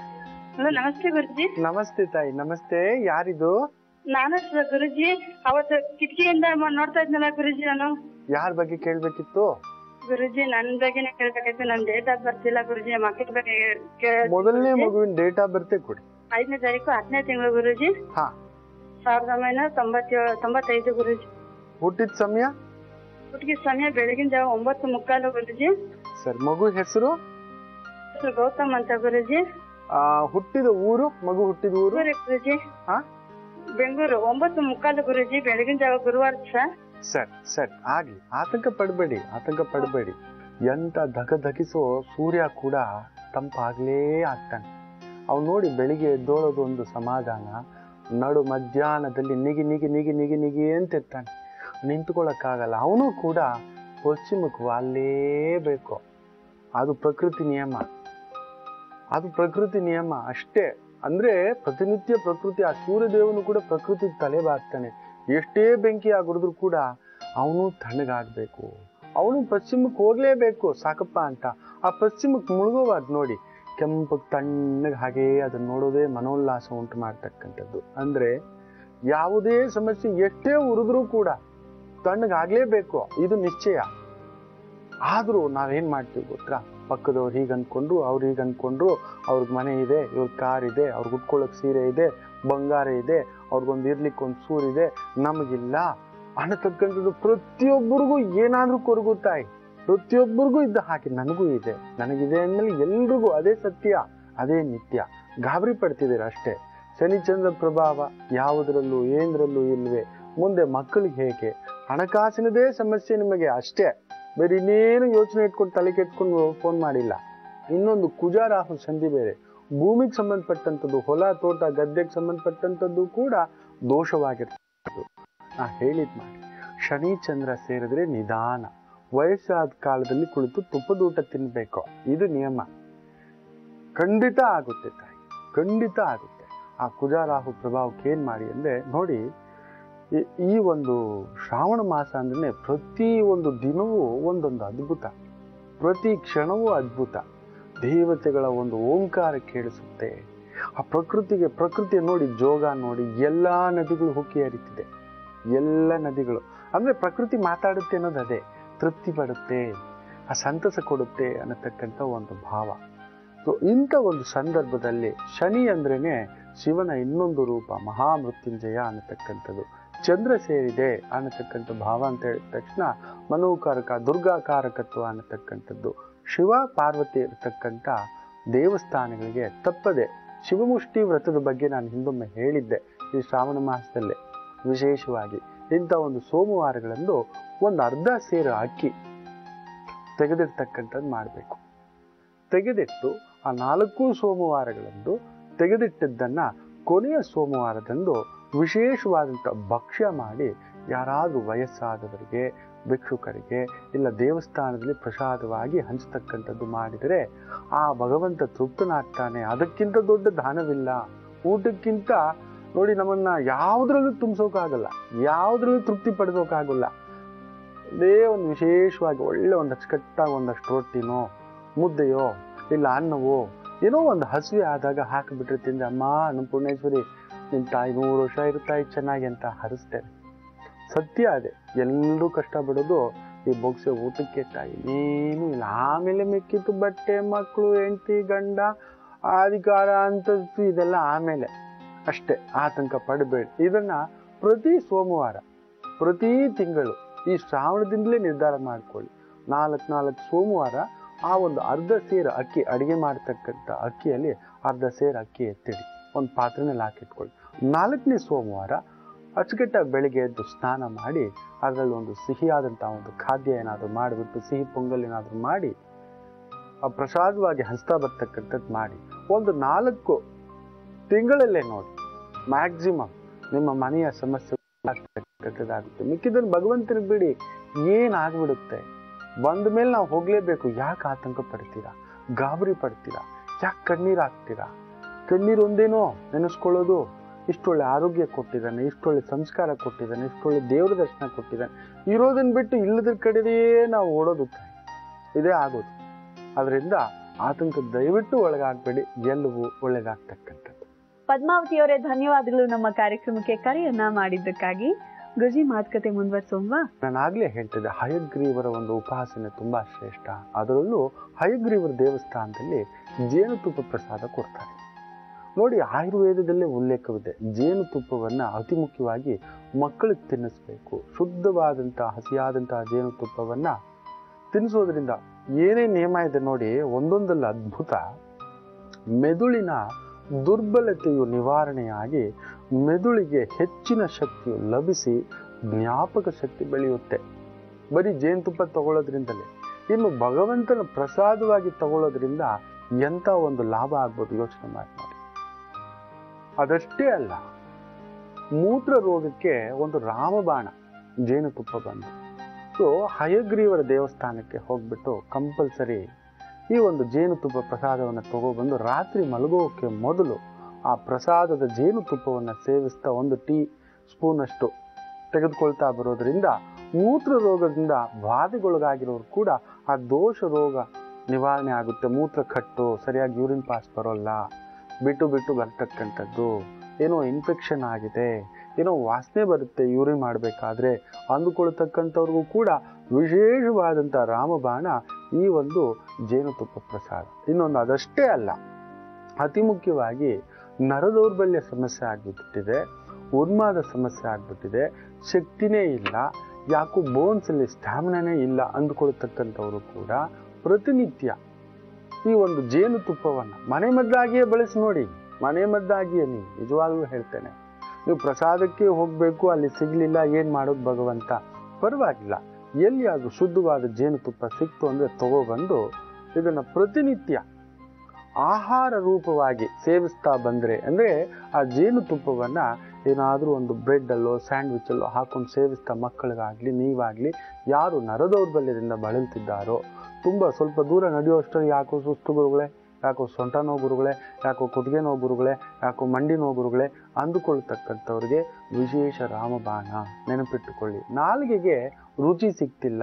ಹಲೋ ನಮಸ್ತೆ ಗುರುಜಿ
ನಮಸ್ತೆ ತಾಯಿ ನಮಸ್ತೆ ಯಾರಿದು
ನಾನು ಸ- ಗುರುಜಿ ಅವತ್ತು ಕಿಟಕಿಯಿಂದ ಮ- ನೋಡ್ತಾ ಇದ್ನಲ್ಲ ಗುರುಜಿ ನಾನು
ಯಾರ ಬಗ್ಗೆ ಕೇಳ್ಬೇಕಿತ್ತು
ಗುರುಜಿ ನನ್ ಬಗ್ಗೆನೇ ಕೇಳ್ಬೇಕಾಯ್ತು ನನ್ ಡೇಟ್ ಆಫ್ ಬರ್ತ್ ಇಲ್ಲ ಗುರುಜಿ ಮಕ್ಕಳ ಬಗ್ಗೆ ಕೇಳ್-
ಮೊದಲನೇ ಮಗುವಿನ ಡೇಟ್ ಆಫ್ ಬರ್ತೆ ಕೊಡಿ
ಐದನೇ ತಾರೀಕು ಹತ್ತನೇ ತಿಂಗಳು ಗುರುಜಿ
ಹಾ
ಸಾವಿರದ ಒಂಬೈನೂರ ತೊಂಬತ್ತೇಳು ತೊಂಬತ್ತೈದು ಗುರುಜಿ
ಹುಟ್ಟಿದ ಸಮಯ
ಹುಟ್ಟಿಗೆ ಸಮಯ ಬೆಳಗಿನ ಜಾವ ಒಂಬತ್ತು ಮುಕ್ಕಾಲು ಗುರುಜಿ
ಸರಿ ಮಗು ಹೆಸರು
ಹೆಸರು ಗೌತಮ್ ಅಂತ ಗುರುಜಿ
ಆ ಹುಟ್ಟಿದ ಊರು ಮಗು ಹುಟ್ಟಿದ ಊರು
ಊರೇ ಗುರುಜಿ
ಹಾ
ಬೆಂಗಳೂರು ಒಂಬತ್ತು ಮುಕ್ಕಾಲು ಗುರುಜಿ ಬೆಳಗಿನ ಜಾವ ಗುರುವಾರ ಸರ್
ಸರಿ ಸರಿ ಆಗ್ಲಿ ಆತಂಕ ಪಡಬೇಡಿ ಆತಂಕ ಪಡಬೇಡಿ ಎಂತ ಧಗಧಗಿಸೋ ಸೂರ್ಯ ಕೂಡ ತಂಪಾಗ್ಲೇ ಆಗ್ತಾನೆ ಅವ್ ನೋಡಿ ಬೆಳಿಗ್ಗೆ ಎದ್ದೋಳೋದು ಒಂದು ಸಮಾಧಾನ ನಡು ಮಧ್ಯಾಹ್ನದಲ್ಲಿ ನಿಗಿ ನಿಗಿ ನಿಗಿ ನಿಗಿ ನಿಗಿ ಅಂತ ಇರ್ತಾನೆ ನಿಂತ್ಕೊಳ್ಳೋಕ್ಕಾಗಲ್ಲ ಅವನು ಕೂಡ ಪಶ್ಚಿಮಕ್ಕೆ ವಾಲೇಬೇಕು ಅದು ಪ್ರಕೃತಿ ನಿಯಮ ಅದು ಪ್ರಕೃತಿ ನಿಯಮ ಅಷ್ಟೇ ಅಂದ್ರೆ ಪ್ರತಿನಿತ್ಯ ಪ್ರಕೃತಿ ಆ ಸೂರ್ಯದೇವನು ಕೂಡ ಪ್ರಕೃತಿಗೆ ತಲೆ ಬಾಗ್ತಾನೆ ಎಷ್ಟೇ ಬೆಂಕಿ ಆಗಿಡಿದ್ರು ಕೂಡ ಅವನು ತಣ್ಣಗಾಗ್ಬೇಕು ಅವನು ಪಶ್ಚಿಮಕ್ಕೆ ಹೋಗ್ಲೇಬೇಕು ಸಾಕಪ್ಪ ಅಂತ ಆ ಪಶ್ಚಿಮಕ್ಕೆ ಮುಳುಗೋವಾಗ್ ನೋಡಿ ಕೆಂಪು ತಣ್ಣಗೆ ಹಾಗೇ ಅದನ್ನ ನೋಡೋದೇ ಮನೋಲ್ಲಾಸ ಉಂಟು ಮಾಡ್ತಕ್ಕಂಥದ್ದು ಅಂದ್ರೆ ಯಾವುದೇ ಸಮಸ್ಯೆ ಎಷ್ಟೇ ಉರಿದ್ರೂ ಕೂಡ ತಣ್ಣಗಾಗ್ಲೇಬೇಕು ಇದು ನಿಶ್ಚಯ ಆದ್ರೂ ನಾವೇನ್ ಮಾಡ್ತೀವಿ ಗೊತ್ತಾ ಪಕ್ಕದವ್ರು ಹೀಗೆ ಅಂದ್ಕೊಂಡ್ರು ಅವ್ರು ಹೀಗೆ ಅಂದ್ಕೊಂಡ್ರು ಅವ್ರಿಗೆ ಮನೆ ಇದೆ ಇವ್ರ ಕಾರ್ ಇದೆ ಅವ್ರಿಗೆ ಉಟ್ಕೊಳ್ಳೋಕೆ ಸೀರೆ ಇದೆ ಬಂಗಾರ ಇದೆ ಅವ್ರಿಗೊಂದು ಇರ್ಲಿಕ್ಕೆ ಒಂದು ಸೂರಿದೆ ನಮಗಿಲ್ಲ ಅನ್ನತಕ್ಕಂಥದ್ದು ಪ್ರತಿಯೊಬ್ಬರಿಗೂ ಏನಾದ್ರೂ ಕೊರಗುತ್ತಾಯಿ ಪ್ರತಿಯೊಬ್ಬರಿಗೂ ಇದ್ದ ಹಾಗೆ ನನಗೂ ಇದೆ ನನಗಿದೆ ಅಂದ್ಮೇಲೆ ಎಲ್ರಿಗೂ ಅದೇ ಸತ್ಯ ಅದೇ ನಿತ್ಯ ಗಾಬರಿ ಪಡ್ತಿದ್ದೀರ ಅಷ್ಟೇ ಶನಿಚಂದ್ರ ಪ್ರಭಾವ ಯಾವುದರಲ್ಲೂ ಏನರಲ್ಲೂ ಇಲ್ವೇ ಮುಂದೆ ಮಕ್ಕಳಿಗೆ ಹೇಗೆ ಹಣಕಾಸಿನದೇ ಸಮಸ್ಯೆ ನಿಮಗೆ ಅಷ್ಟೇ ಬೇರೆ ಇನ್ನೇನು ಯೋಚನೆ ಇಟ್ಕೊಂಡು ತಲೆ ಕೆಟ್ಕೊಂಡು ಫೋನ್ ಮಾಡಿಲ್ಲ ಇನ್ನೊಂದು ಕುಜ ರಾಹು ಸಂಧಿ ಬೇರೆ ಭೂಮಿಗೆ ಸಂಬಂಧಪಟ್ಟಂಥದ್ದು ಹೊಲ ತೋಟ ಗದ್ದೆಗೆ ಸಂಬಂಧಪಟ್ಟಂಥದ್ದು ಕೂಡ ದೋಷವಾಗಿರ್ತಕ್ಕಂಥದ್ದು ನಾ ಹೇಳಿದ್ ಮಾಡಿ ಶನಿ ಚಂದ್ರ ಸೇರಿದ್ರೆ ನಿಧಾನ ವಯಸ್ಸಾದ ಕಾಲದಲ್ಲಿ ಕುಳಿತು ತುಪ್ಪದೂಟ ತಿನ್ಬೇಕು ಇದು ನಿಯಮ ಖಂಡಿತ ಆಗುತ್ತೆ ತಾಯಿ ಖಂಡಿತ ಆಗುತ್ತೆ ಆ ಕುಜ ರಾಹು ಪ್ರಭಾವಕ್ಕೆ ಏನ್ ಮಾಡಿ ಅಂದ್ರೆ ನೋಡಿ ಈ- ಈ ಒಂದು ಶ್ರಾವಣ ಮಾಸ ಅಂದ್ರೆ ಪ್ರತಿ ಒಂದು ದಿನವೂ ಒಂದೊಂದು ಅದ್ಭುತ ಪ್ರತಿ ಕ್ಷಣವೂ ಅದ್ಭುತ ದೇವತೆಗಳ ಒಂದು ಓಂಕಾರ ಕೇಳಿಸುತ್ತೆ ಆ ಪ್ರಕೃತಿಗೆ ಪ್ರಕೃತಿಯ ನೋಡಿ ಜೋಗ ನೋಡಿ ಎಲ್ಲಾ ನದಿಗಳು ಹುಕ್ಕಿ ಹರಿತಿದೆ ಎಲ್ಲ ನದಿಗಳು ಅಂದ್ರೆ ಪ್ರಕೃತಿ ಮಾತಾಡುತ್ತೆ ಅನ್ನೋದು ಅದೇ ತೃಪ್ತಿ ಪಡುತ್ತೆ ಆ ಸಂತಸ ಕೊಡುತ್ತೆ ಅನ್ನತಕ್ಕಂಥ ಒಂದು ಭಾವ ಸೊ ಇಂಥ ಒಂದು ಸಂದರ್ಭದಲ್ಲಿ ಶನಿ ಅಂದ್ರೇನೆ ಶಿವನ ಇನ್ನೊಂದು ರೂಪ ಮಹಾಮೃತ್ಯುಂಜಯ ಅನ್ನತಕ್ಕಂಥದ್ದು ಚಂದ್ರ ಸೇರಿದೆ ಅನ್ನತಕ್ಕಂಥ ಭಾವ ಅಂತ ಹೇಳಿದ ತಕ್ಷಣ ಮನೋಕಾರಕ ದುರ್ಗಾಕಾರಕತ್ವ ಅನ್ನತಕ್ಕಂಥದ್ದು ಶಿವ ಪಾರ್ವತಿ ಇರತಕ್ಕಂಥ ದೇವಸ್ಥಾನಗಳಿಗೆ ತಪ್ಪದೆ ಶಿವಮುಷ್ಟಿ ವ್ರತದ ಬಗ್ಗೆ ನಾನು ಹಿಂದೊಮ್ಮೆ ಹೇಳಿದ್ದೆ ಈ ಶ್ರಾವಣ ಮಾಸದಲ್ಲೇ ವಿಶೇಷವಾಗಿ ಇಂಥ ಒಂದು ಸೋಮವಾರಗಳಂದು ಒಂದು ಅರ್ಧ ಸೇರು ಅಕ್ಕಿ ತೆಗೆದಿರ್ತಕ್ಕಂಥದ್ದು ಮಾಡಬೇಕು ತೆಗೆದಿಟ್ಟು ಆ ನಾಲ್ಕು ಸೋಮವಾರಗಳಂದು ತೆಗೆದಿಟ್ಟದ್ದನ್ನ ಕೊನೆಯ ಸೋಮವಾರದಂದು ವಿಶೇಷವಾದಂಥ ಭಕ್ಷ್ಯ ಮಾಡಿ ಯಾರಾದರೂ ವಯಸ್ಸಾದವರಿಗೆ ಭಿಕ್ಷುಕರಿಗೆ ಇಲ್ಲ ದೇವಸ್ಥಾನದಲ್ಲಿ ಪ್ರಸಾದವಾಗಿ ಹಂಚತಕ್ಕಂಥದ್ದು ಮಾಡಿದರೆ ಆ ಭಗವಂತ ತೃಪ್ತನಾಗ್ತಾನೆ ಅದಕ್ಕಿಂತ ದೊಡ್ಡ ದಾನವಿಲ್ಲ ಊಟಕ್ಕಿಂತ ನೋಡಿ ನಮ್ಮನ್ನ ಯಾವುದ್ರಲ್ಲೂ ತುಂಬಿಸೋಕ್ಕಾಗಲ್ಲ ಯಾವುದ್ರಲ್ಲೂ ತೃಪ್ತಿ ಪಡಿಸೋಕ್ಕಾಗಲ್ಲ ಅದೇ ಒಂದು ವಿಶೇಷವಾಗಿ ಒಳ್ಳೆ ಒಂದು ಅಚ್ಚುಕಟ್ಟಾಗಿ ಒಂದಷ್ಟು ರೊಟ್ಟಿನೋ ಮುದ್ದೆಯೋ ಇಲ್ಲ ಅನ್ನವೋ ಏನೋ ಒಂದು ಹಸಿವೆ ಆದಾಗ ಹಾಕಿಬಿಟ್ರೆ ತಿಂದೆ ಅಮ್ಮ ಅನ್ನಪೂರ್ಣೇಶ್ವರಿ ನಿನ್ನ ತಾಯಿ ನೂರು ವರ್ಷ ಇರುತ್ತಾಯಿ ಚೆನ್ನಾಗಿ ಅಂತ ಹರಿಸ್ತೇನೆ ಸತ್ಯ ಅದೇ ಎಲ್ಲರೂ ಕಷ್ಟಪಡೋದು ಈ ಬೊಗ್ಸೆ ಊಟಕ್ಕೆ ತಾಯಿ ಏನು ಇಲ್ಲ ಆಮೇಲೆ ಮಿಕ್ಕಿತ್ತು ಬಟ್ಟೆ ಮಕ್ಕಳು ಹೆಂಡತಿ ಗಂಡ ಅಧಿಕಾರ ಅಂತಸ್ತು ಇದೆಲ್ಲ ಆಮೇಲೆ ಅಷ್ಟೇ ಆತಂಕ ಪಡಬೇಡಿ ಇದನ್ನ ಪ್ರತಿ ಸೋಮವಾರ ಪ್ರತಿ ತಿಂಗಳು ಈ ಶ್ರಾವಣದಿಂದಲೇ ನಿರ್ಧಾರ ಮಾಡ್ಕೊಳ್ಳಿ ನಾಲ್ಕು ನಾಲ್ಕು ಸೋಮವಾರ ಆ ಒಂದು ಅರ್ಧ ಸೇರು ಅಕ್ಕಿ ಅಡಿಗೆ ಮಾಡ್ತಕ್ಕಂಥ ಅಕ್ಕಿಯಲ್ಲಿ ಅರ್ಧ ಸೇರು ಅಕ್ಕಿ ಎತ್ತಿಡಿ ಒಂದು ಪಾತ್ರೆನಲ್ಲಿ ಹಾಕಿಟ್ಕೊಳ್ಳಿ ನಾಲ್ಕನೇ ಸೋಮವಾರ ಅಚ್ಚುಕಟ್ಟಾಗಿ ಬೆಳಿಗ್ಗೆ ಎದ್ದು ಸ್ನಾನ ಮಾಡಿ ಅದರಲ್ಲಿ ಒಂದು ಸಿಹಿಯಾದಂಥ ಒಂದು ಖಾದ್ಯ ಏನಾದರೂ ಮಾಡಿಬಿಟ್ಟು ಸಿಹಿ ಪೊಂಗಲ್ ಏನಾದರೂ ಮಾಡಿ ಆ ಪ್ರಸಾದವಾಗಿ ಹಂಚ್ತಾ ಬರ್ತಕ್ಕಂಥದ್ದು ಮಾಡಿ ಒಂದು ನಾಲ್ಕು ತಿಂಗಳಲ್ಲೇ ನೋಡಿ ಮ್ಯಾಕ್ಸಿಮಮ್ ನಿಮ್ಮ ಮನೆಯ ಸಮಸ್ಯೆ ಕೆಟ್ಟದಾಗುತ್ತೆ ಮಿಕ್ಕಿದ್ದನ್ನು ಭಗವಂತನಿಗೆ ಬಿಡಿ ಏನಾಗ್ಬಿಡುತ್ತೆ ಬಂದ ಮೇಲೆ ನಾವು ಹೋಗ್ಲೇಬೇಕು ಯಾಕೆ ಆತಂಕ ಪಡ್ತೀರಾ ಗಾಬರಿ ಪಡ್ತೀರಾ ಯಾಕೆ ಕಣ್ಣೀರು ಹಾಕ್ತೀರಾ ಕಣ್ಣೀರು ಒಂದೇನೋ ನೆನೆಸ್ಕೊಳ್ಳೋದು ಇಷ್ಟೊಳ್ಳೆ ಆರೋಗ್ಯ ಕೊಟ್ಟಿದ್ದಾನೆ ಇಷ್ಟೊಳ್ಳೆ ಸಂಸ್ಕಾರ ಕೊಟ್ಟಿದ್ದಾನೆ ಇಷ್ಟೊಳ್ಳೆ ದೇವ್ರ ದರ್ಶನ ಕೊಟ್ಟಿದ್ದಾನೆ ಇರೋದನ್ನ ಬಿಟ್ಟು ಇಲ್ಲದ್ರ ಕಡೆದೇ ನಾವು ಓಡೋದು ತಾಯಿ. ಇದೇ ಆಗೋದು ಅದರಿಂದ ಆತಂಕ ದಯವಿಟ್ಟು ಒಳಗಾಗಬೇಡಿ ಎಲ್ಲವೂ ಒಳ್ಳೇದಾಗ್ತಕ್ಕಂಥದ್ದು
ಪದ್ಮಾವತಿಯವರೇ ಧನ್ಯವಾದಗಳು ನಮ್ಮ ಕಾರ್ಯಕ್ರಮಕ್ಕೆ ಕರೆಯನ್ನ ಮಾಡಿದ್ದಕ್ಕಾಗಿ ಗುರುಜಿ ಮಾತುಕತೆ ಮುಂದುವರ್ಸೋಣ್ವಾ
ನಾನು ಆಗ್ಲೇ ಹೇಳ್ತಿದ್ದೆ ಹಯಗ್ರೀವರ ಒಂದು ಉಪಾಸನೆ ತುಂಬಾ ಶ್ರೇಷ್ಠ ಅದರಲ್ಲೂ ಹಯಗ್ರೀವರ ದೇವಸ್ಥಾನದಲ್ಲಿ ಜೇನುತುಪ್ಪ ಪ್ರಸಾದ ಕೊಡ್ತಾರೆ ನೋಡಿ ಆಯುರ್ವೇದದಲ್ಲೇ ಉಲ್ಲೇಖವಿದೆ ಜೇನುತುಪ್ಪವನ್ನ ಅತಿ ಮುಖ್ಯವಾಗಿ ಮಕ್ಕಳಿಗೆ ತಿನ್ನಿಸ್ಬೇಕು ಶುದ್ಧವಾದಂತಹ ಹಸಿಯಾದಂತಹ ಜೇನುತುಪ್ಪವನ್ನ ತಿನ್ನಿಸೋದ್ರಿಂದ ಏನೇ ನಿಯಮ ಇದೆ ನೋಡಿ ಒಂದೊಂದಲ್ಲ ಅದ್ಭುತ ಮೆದುಳಿನ ದುರ್ಬಲತೆಯು ನಿವಾರಣೆಯಾಗಿ ಮೆದುಳಿಗೆ ಹೆಚ್ಚಿನ ಶಕ್ತಿಯು ಲಭಿಸಿ ಜ್ಞಾಪಕ ಶಕ್ತಿ ಬೆಳೆಯುತ್ತೆ ಬರೀ ಜೇನುತುಪ್ಪ ತಗೊಳ್ಳೋದ್ರಿಂದಲೇ ಇನ್ನು ಭಗವಂತನ ಪ್ರಸಾದವಾಗಿ ತಗೊಳ್ಳೋದ್ರಿಂದ ಎಂತ ಒಂದು ಲಾಭ ಆಗ್ಬೋದು ಯೋಚನೆ ಮಾಡಿ ನೋಡಿ ಅದಷ್ಟೇ ಅಲ್ಲ ಮೂತ್ರ ರೋಗಕ್ಕೆ ಒಂದು ರಾಮಬಾಣ ಜೇನುತುಪ್ಪ ಬಂದು ಸೊ ಹಯಗ್ರೀವರ ದೇವಸ್ಥಾನಕ್ಕೆ ಹೋಗ್ಬಿಟ್ಟು ಕಂಪಲ್ಸರಿ ಈ ಒಂದು ಜೇನುತುಪ್ಪ ಪ್ರಸಾದವನ್ನು ತಗೊಬಂದು ರಾತ್ರಿ ಮಲಗೋಕೆ ಮೊದಲು ಆ ಪ್ರಸಾದದ ಜೇನುತುಪ್ಪವನ್ನು ಸೇವಿಸ್ತಾ ಒಂದು ಟೀ ಸ್ಪೂನ್ ಅಷ್ಟು ತೆಗೆದುಕೊಳ್ತಾ ಬರೋದ್ರಿಂದ ಮೂತ್ರ ರೋಗದಿಂದ ಬಾಧೆಗೊಳಗಾಗಿರೋರು ಕೂಡ ಆ ದೋಷ ರೋಗ ನಿವಾರಣೆ ಆಗುತ್ತೆ ಮೂತ್ರ ಕಟ್ಟು ಸರಿಯಾಗಿ ಯೂರಿನ್ ಪಾಸ್ ಬರೋಲ್ಲ ಬಿಟ್ಟು ಬಿಟ್ಟು ಬರ್ತಕ್ಕಂಥದ್ದು ಏನೋ ಇನ್ಫೆಕ್ಷನ್ ಆಗಿದೆ ಏನೋ ವಾಸನೆ ಬರುತ್ತೆ ಯೂರಿನ್ ಮಾಡಬೇಕಾದ್ರೆ ಅಂದುಕೊಳ್ತಕ್ಕಂಥವ್ರಿಗೂ ಕೂಡ ವಿಶೇಷವಾದಂಥ ರಾಮಬಾಣ ಈ ಒಂದು ಜೇನುತುಪ್ಪ ಪ್ರಸಾದ ಇನ್ನೊಂದು ಅದಷ್ಟೇ ಅಲ್ಲ ಅತಿ ಮುಖ್ಯವಾಗಿ ನರದೌರ್ಬಲ್ಯ ಸಮಸ್ಯೆ ಆಗಿಬಿಟ್ಟಿದೆ ಉನ್ಮಾದ ಸಮಸ್ಯೆ ಆಗ್ಬಿಟ್ಟಿದೆ ಶಕ್ತಿನೇ ಇಲ್ಲ ಯಾಕೋ ಬೋನ್ಸ್ ಅಲ್ಲಿ ಸ್ಟ್ಯಾಮಿನಾನೇ ಇಲ್ಲ ಅಂದುಕೊಳ್ತಕ್ಕಂಥವ್ರು ಕೂಡ ಪ್ರತಿನಿತ್ಯ ಈ ಒಂದು ಜೇನುತುಪ್ಪವನ್ನ ಮನೆ ಮದ್ದಾಗಿಯೇ ಬಳಸಿ ನೋಡಿ ಮನೆ ಮದ್ದಾಗಿಯೇ ನೀವು ನಿಜವಾಗ್ಲೂ ಹೇಳ್ತೇನೆ ನೀವು ಪ್ರಸಾದಕ್ಕೆ ಹೋಗ್ಬೇಕು ಅಲ್ಲಿ ಸಿಗ್ಲಿಲ್ಲ ಏನ್ ಮಾಡೋದು ಭಗವಂತ ಪರವಾಗಿಲ್ಲ ಎಲ್ಲಿಯಾದ್ರೂ ಶುದ್ಧವಾದ ಜೇನುತುಪ್ಪ ಸಿಕ್ತು ಅಂದ್ರೆ ತಗೊಬಂದು ಇದನ್ನ ಪ್ರತಿನಿತ್ಯ ಆಹಾರ ರೂಪವಾಗಿ ಸೇವಿಸ್ತಾ ಬಂದ್ರೆ ಅಂದ್ರೆ ಆ ಜೇನುತುಪ್ಪವನ್ನ ಏನಾದ್ರೂ ಒಂದು ಬ್ರೆಡ್ ಅಲ್ಲೋ ಸ್ಯಾಂಡ್ವಿಚ್ ಅಲ್ಲೋ ಹಾಕೊಂಡು ಸೇವಿಸ್ತಾ ಮಕ್ಕಳಿಗಾಗ್ಲಿ ನೀವಾಗ್ಲಿ ಯಾರು ನರದೌರ್ಬಲ್ಯದಿಂದ ಬಳಲ್ತಿದ್ದಾರೋ ತುಂಬಾ ಸ್ವಲ್ಪ ದೂರ ನಡೆಯುವಷ್ಟರಲ್ಲಿ ಯಾಕೋ ಸುಸ್ತು ಗುರುಗಳೇ ಯಾಕೋ ಸೊಂಟ ನೋವು ಗುರುಗಳೇ ಯಾಕೋ ಕುತ್ತಿಗೆ ನೋವು ಗುರುಗಳೇ ಯಾಕೋ ಮಂಡಿ ನೋವು ಗುರುಗಳೇ ಅಂದುಕೊಳ್ತಕ್ಕಂಥವ್ರಿಗೆ ವಿಶೇಷ ರಾಮಬಾಣ ನೆನಪಿಟ್ಟುಕೊಳ್ಳಿ ನಾಲಿಗೆಗೆ ರುಚಿ ಸಿಗ್ತಿಲ್ಲ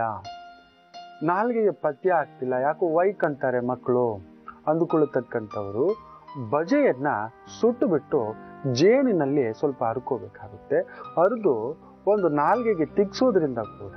ನಾಲಿಗೆಗೆ ಪಥ್ಯ ಆಗ್ತಿಲ್ಲ ಯಾಕೋ ವೈಕ್ ಅಂತಾರೆ ಮಕ್ಕಳು ಅಂದುಕೊಳ್ಳತಕ್ಕಂಥವರು ಬಜೆಯನ್ನ ಸುಟ್ಟು ಬಿಟ್ಟು ಜೇನಿನಲ್ಲಿ ಸ್ವಲ್ಪ ಹರ್ಕೋಬೇಕಾಗುತ್ತೆ ಹರಿದು ಒಂದು ನಾಲ್ಗೆಗೆ ತಿಕ್ಸೋದ್ರಿಂದ ಕೂಡ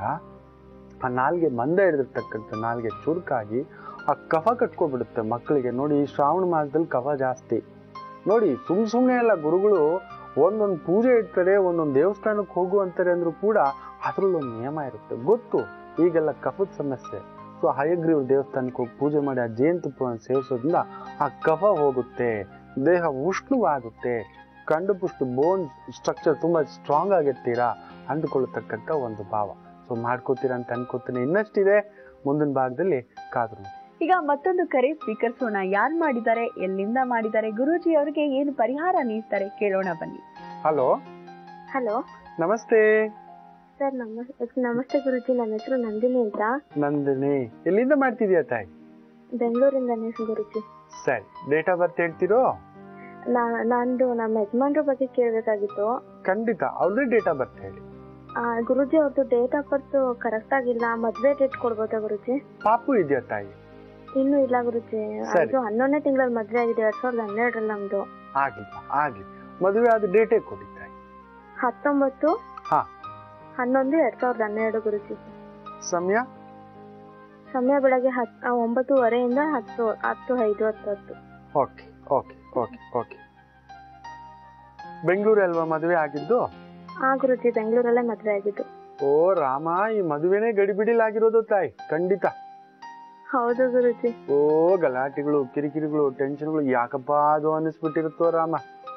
ಆ ನಾಲ್ಗೆ ಮಂದ ಹಿಡಿದಿರ್ತಕ್ಕಂಥ ನಾಲ್ಗೆ ಚುರುಕಾಗಿ ಆ ಕಫ ಕಟ್ಕೊಬಿಡುತ್ತೆ ಮಕ್ಕಳಿಗೆ ನೋಡಿ ಈ ಶ್ರಾವಣ ಮಾಸದಲ್ಲಿ ಕಫ ಜಾಸ್ತಿ ನೋಡಿ ಸುಮ್ ಸುಮ್ಮನೆ ಎಲ್ಲ ಗುರುಗಳು ಒಂದೊಂದು ಪೂಜೆ ಇಡ್ತಾರೆ ಒಂದೊಂದು ದೇವಸ್ಥಾನಕ್ಕೆ ಹೋಗು ಅಂತಾರೆ ಅಂದ್ರೂ ಕೂಡ ಅದ್ರಲ್ಲೊಂದು ನಿಯಮ ಇರುತ್ತೆ ಗೊತ್ತು ಈಗೆಲ್ಲ ಕಫದ ಸಮಸ್ಯೆ ಸೊ ಹಯಗ್ರೀವ ದೇವಸ್ಥಾನಕ್ಕೆ ಹೋಗಿ ಪೂಜೆ ಮಾಡಿ ಆ ಜೇನುತುಪ್ಪವನ್ನು ಸೇವಿಸೋದ್ರಿಂದ ಆ ಕಫ ಹೋಗುತ್ತೆ ದೇಹ ಉಷ್ಣವಾಗುತ್ತೆ ಕಂಡುಪುಷ್ಟು ಬೋನ್ ಸ್ಟ್ರಕ್ಚರ್ ತುಂಬಾ ಸ್ಟ್ರಾಂಗ್ ಆಗಿರ್ತೀರಾ ಅಂದುಕೊಳ್ಳತಕ್ಕಂಥ ಒಂದು ಭಾವ ಸೊ ಮಾಡ್ಕೋತೀರಾ ಅಂತ ಅನ್ಕೋತೀನಿ ಇನ್ನಷ್ಟಿದೆ ಮುಂದಿನ ಭಾಗದಲ್ಲಿ ಕಾದ್ರು
ಈಗ ಮತ್ತೊಂದು ಕರೆ ಸ್ವೀಕರಿಸೋಣ ಯಾರ್ ಮಾಡಿದ್ದಾರೆ ಎಲ್ಲಿಂದ ಮಾಡಿದ್ದಾರೆ ಗುರೂಜಿ ಅವರಿಗೆ ಏನು ಪರಿಹಾರ ನೀಡ್ತಾರೆ ಕೇಳೋಣ ಬನ್ನಿ
ಹಲೋ
ಹಲೋ
ನಮಸ್ತೆ
ಸರ್ ನಮಸ್ತೆ ನಮಸ್ತೆ ಗುರುಜಿ ನನ್ನ ಹೆಸರು ನಂದಿನಿ ಅಂತ
ನಂದಿನಿ ಎಲ್ಲಿಂದ ಮಾಡ್ತಿದ್ಯಾ ತಾಯಿ
ಬೆಂಗಳೂರಿಂದಾನೇ ಗುರುಜಿ
ಸರಿ ಡೇಟ್ ಆಫ್ ಬರ್ತ್ ಹೇಳ್ತಿರೋ
ನಾ ನಂದು ನಮ್ಮ ಯಜಮಾನ್ರ ಬಗ್ಗೆ ಕೇಳಬೇಕಾಗಿತ್ತು
ಖಂಡಿತ ಅವ್ರದ್ದು ಡೇಟ್ ಆಫ್ ಬರ್ತ್ ಹೇಳಿ
ಗುರುಜಿ ಅವ್ರದ್ದು ಡೇಟ್ ಆಫ್ ಬರ್ತ್ ಕರೆಕ್ಟ್ ಆಗಿಲ್ಲ ಮದ್ವೆ ಡೇಟ್ ಕೊಡ್ಬೋದಾ ಗುರುಜಿ
ಪಾಪು ಇದೆಯಾ ತಾಯಿ
ಇನ್ನೂ ಇಲ್ಲ ಗುರುಜಿ
ಸರಿ.
ಅದು ಹನ್ನೊಂದನೇ ತಿಂಗಳಲ್ಲಿ ಮದ್ವೆ ಆಗಿದೆ ಎರಡ್ ಸಾವಿರದ ಹನ್ನೆರಡರಲ್ಲಿ ನಮ್ದು
ಆಗ್ಲಿ ಆಗ್ಲಿ ಮದುವೆ ಆದ ಡೇಟೇ ಕೊಡಿ ತಾಯಿ
ಹತ್ತೊಂಬತ್ತು
ಹಾ.
ಹನ್ನೊಂದು ಎರಡ್ ಸಾವಿರದ ಹನ್ನೆರಡು ಗುರುಜಿ
ಸಮಯ
ಸಮಯ ಬೆಳಗ್ಗೆ ಹತ್ ಆ, ಒಂಬತ್ತುವರೆಯಿಂದ ಹತ್ತು ಹತ್ತು ಐದು ಹತ್ತು ಹತ್ತು
okay okay okay okay Bengaluru ಅಲ್ವಾ ಮದುವೆ ಆಗಿದ್ದು
ಆ ಗುರುಜಿ ಬೆಂಗಳೂರಲ್ಲೇ ಮದ್ವೆ ಆಗಿದ್ದು
ಓ ರಾಮ ಈ ಮದುವೆನೇ ಗಡಿಬಿಡಿಲಾಗಿರೋದು ತಾಯಿ ಖಂಡಿತ
ಹೌದು ಗುರುಜಿ
ಓ ಗಲಾಟೆಗಳು ಕಿರಿಕಿರಿಗಳು ಟೆನ್ಷನ್ಗಳು ಯಾಕಪ್ಪ ಅದು ಅನಿಸ್ಬಿಟ್ಟಿರುತ್ತೋ ರಾಮ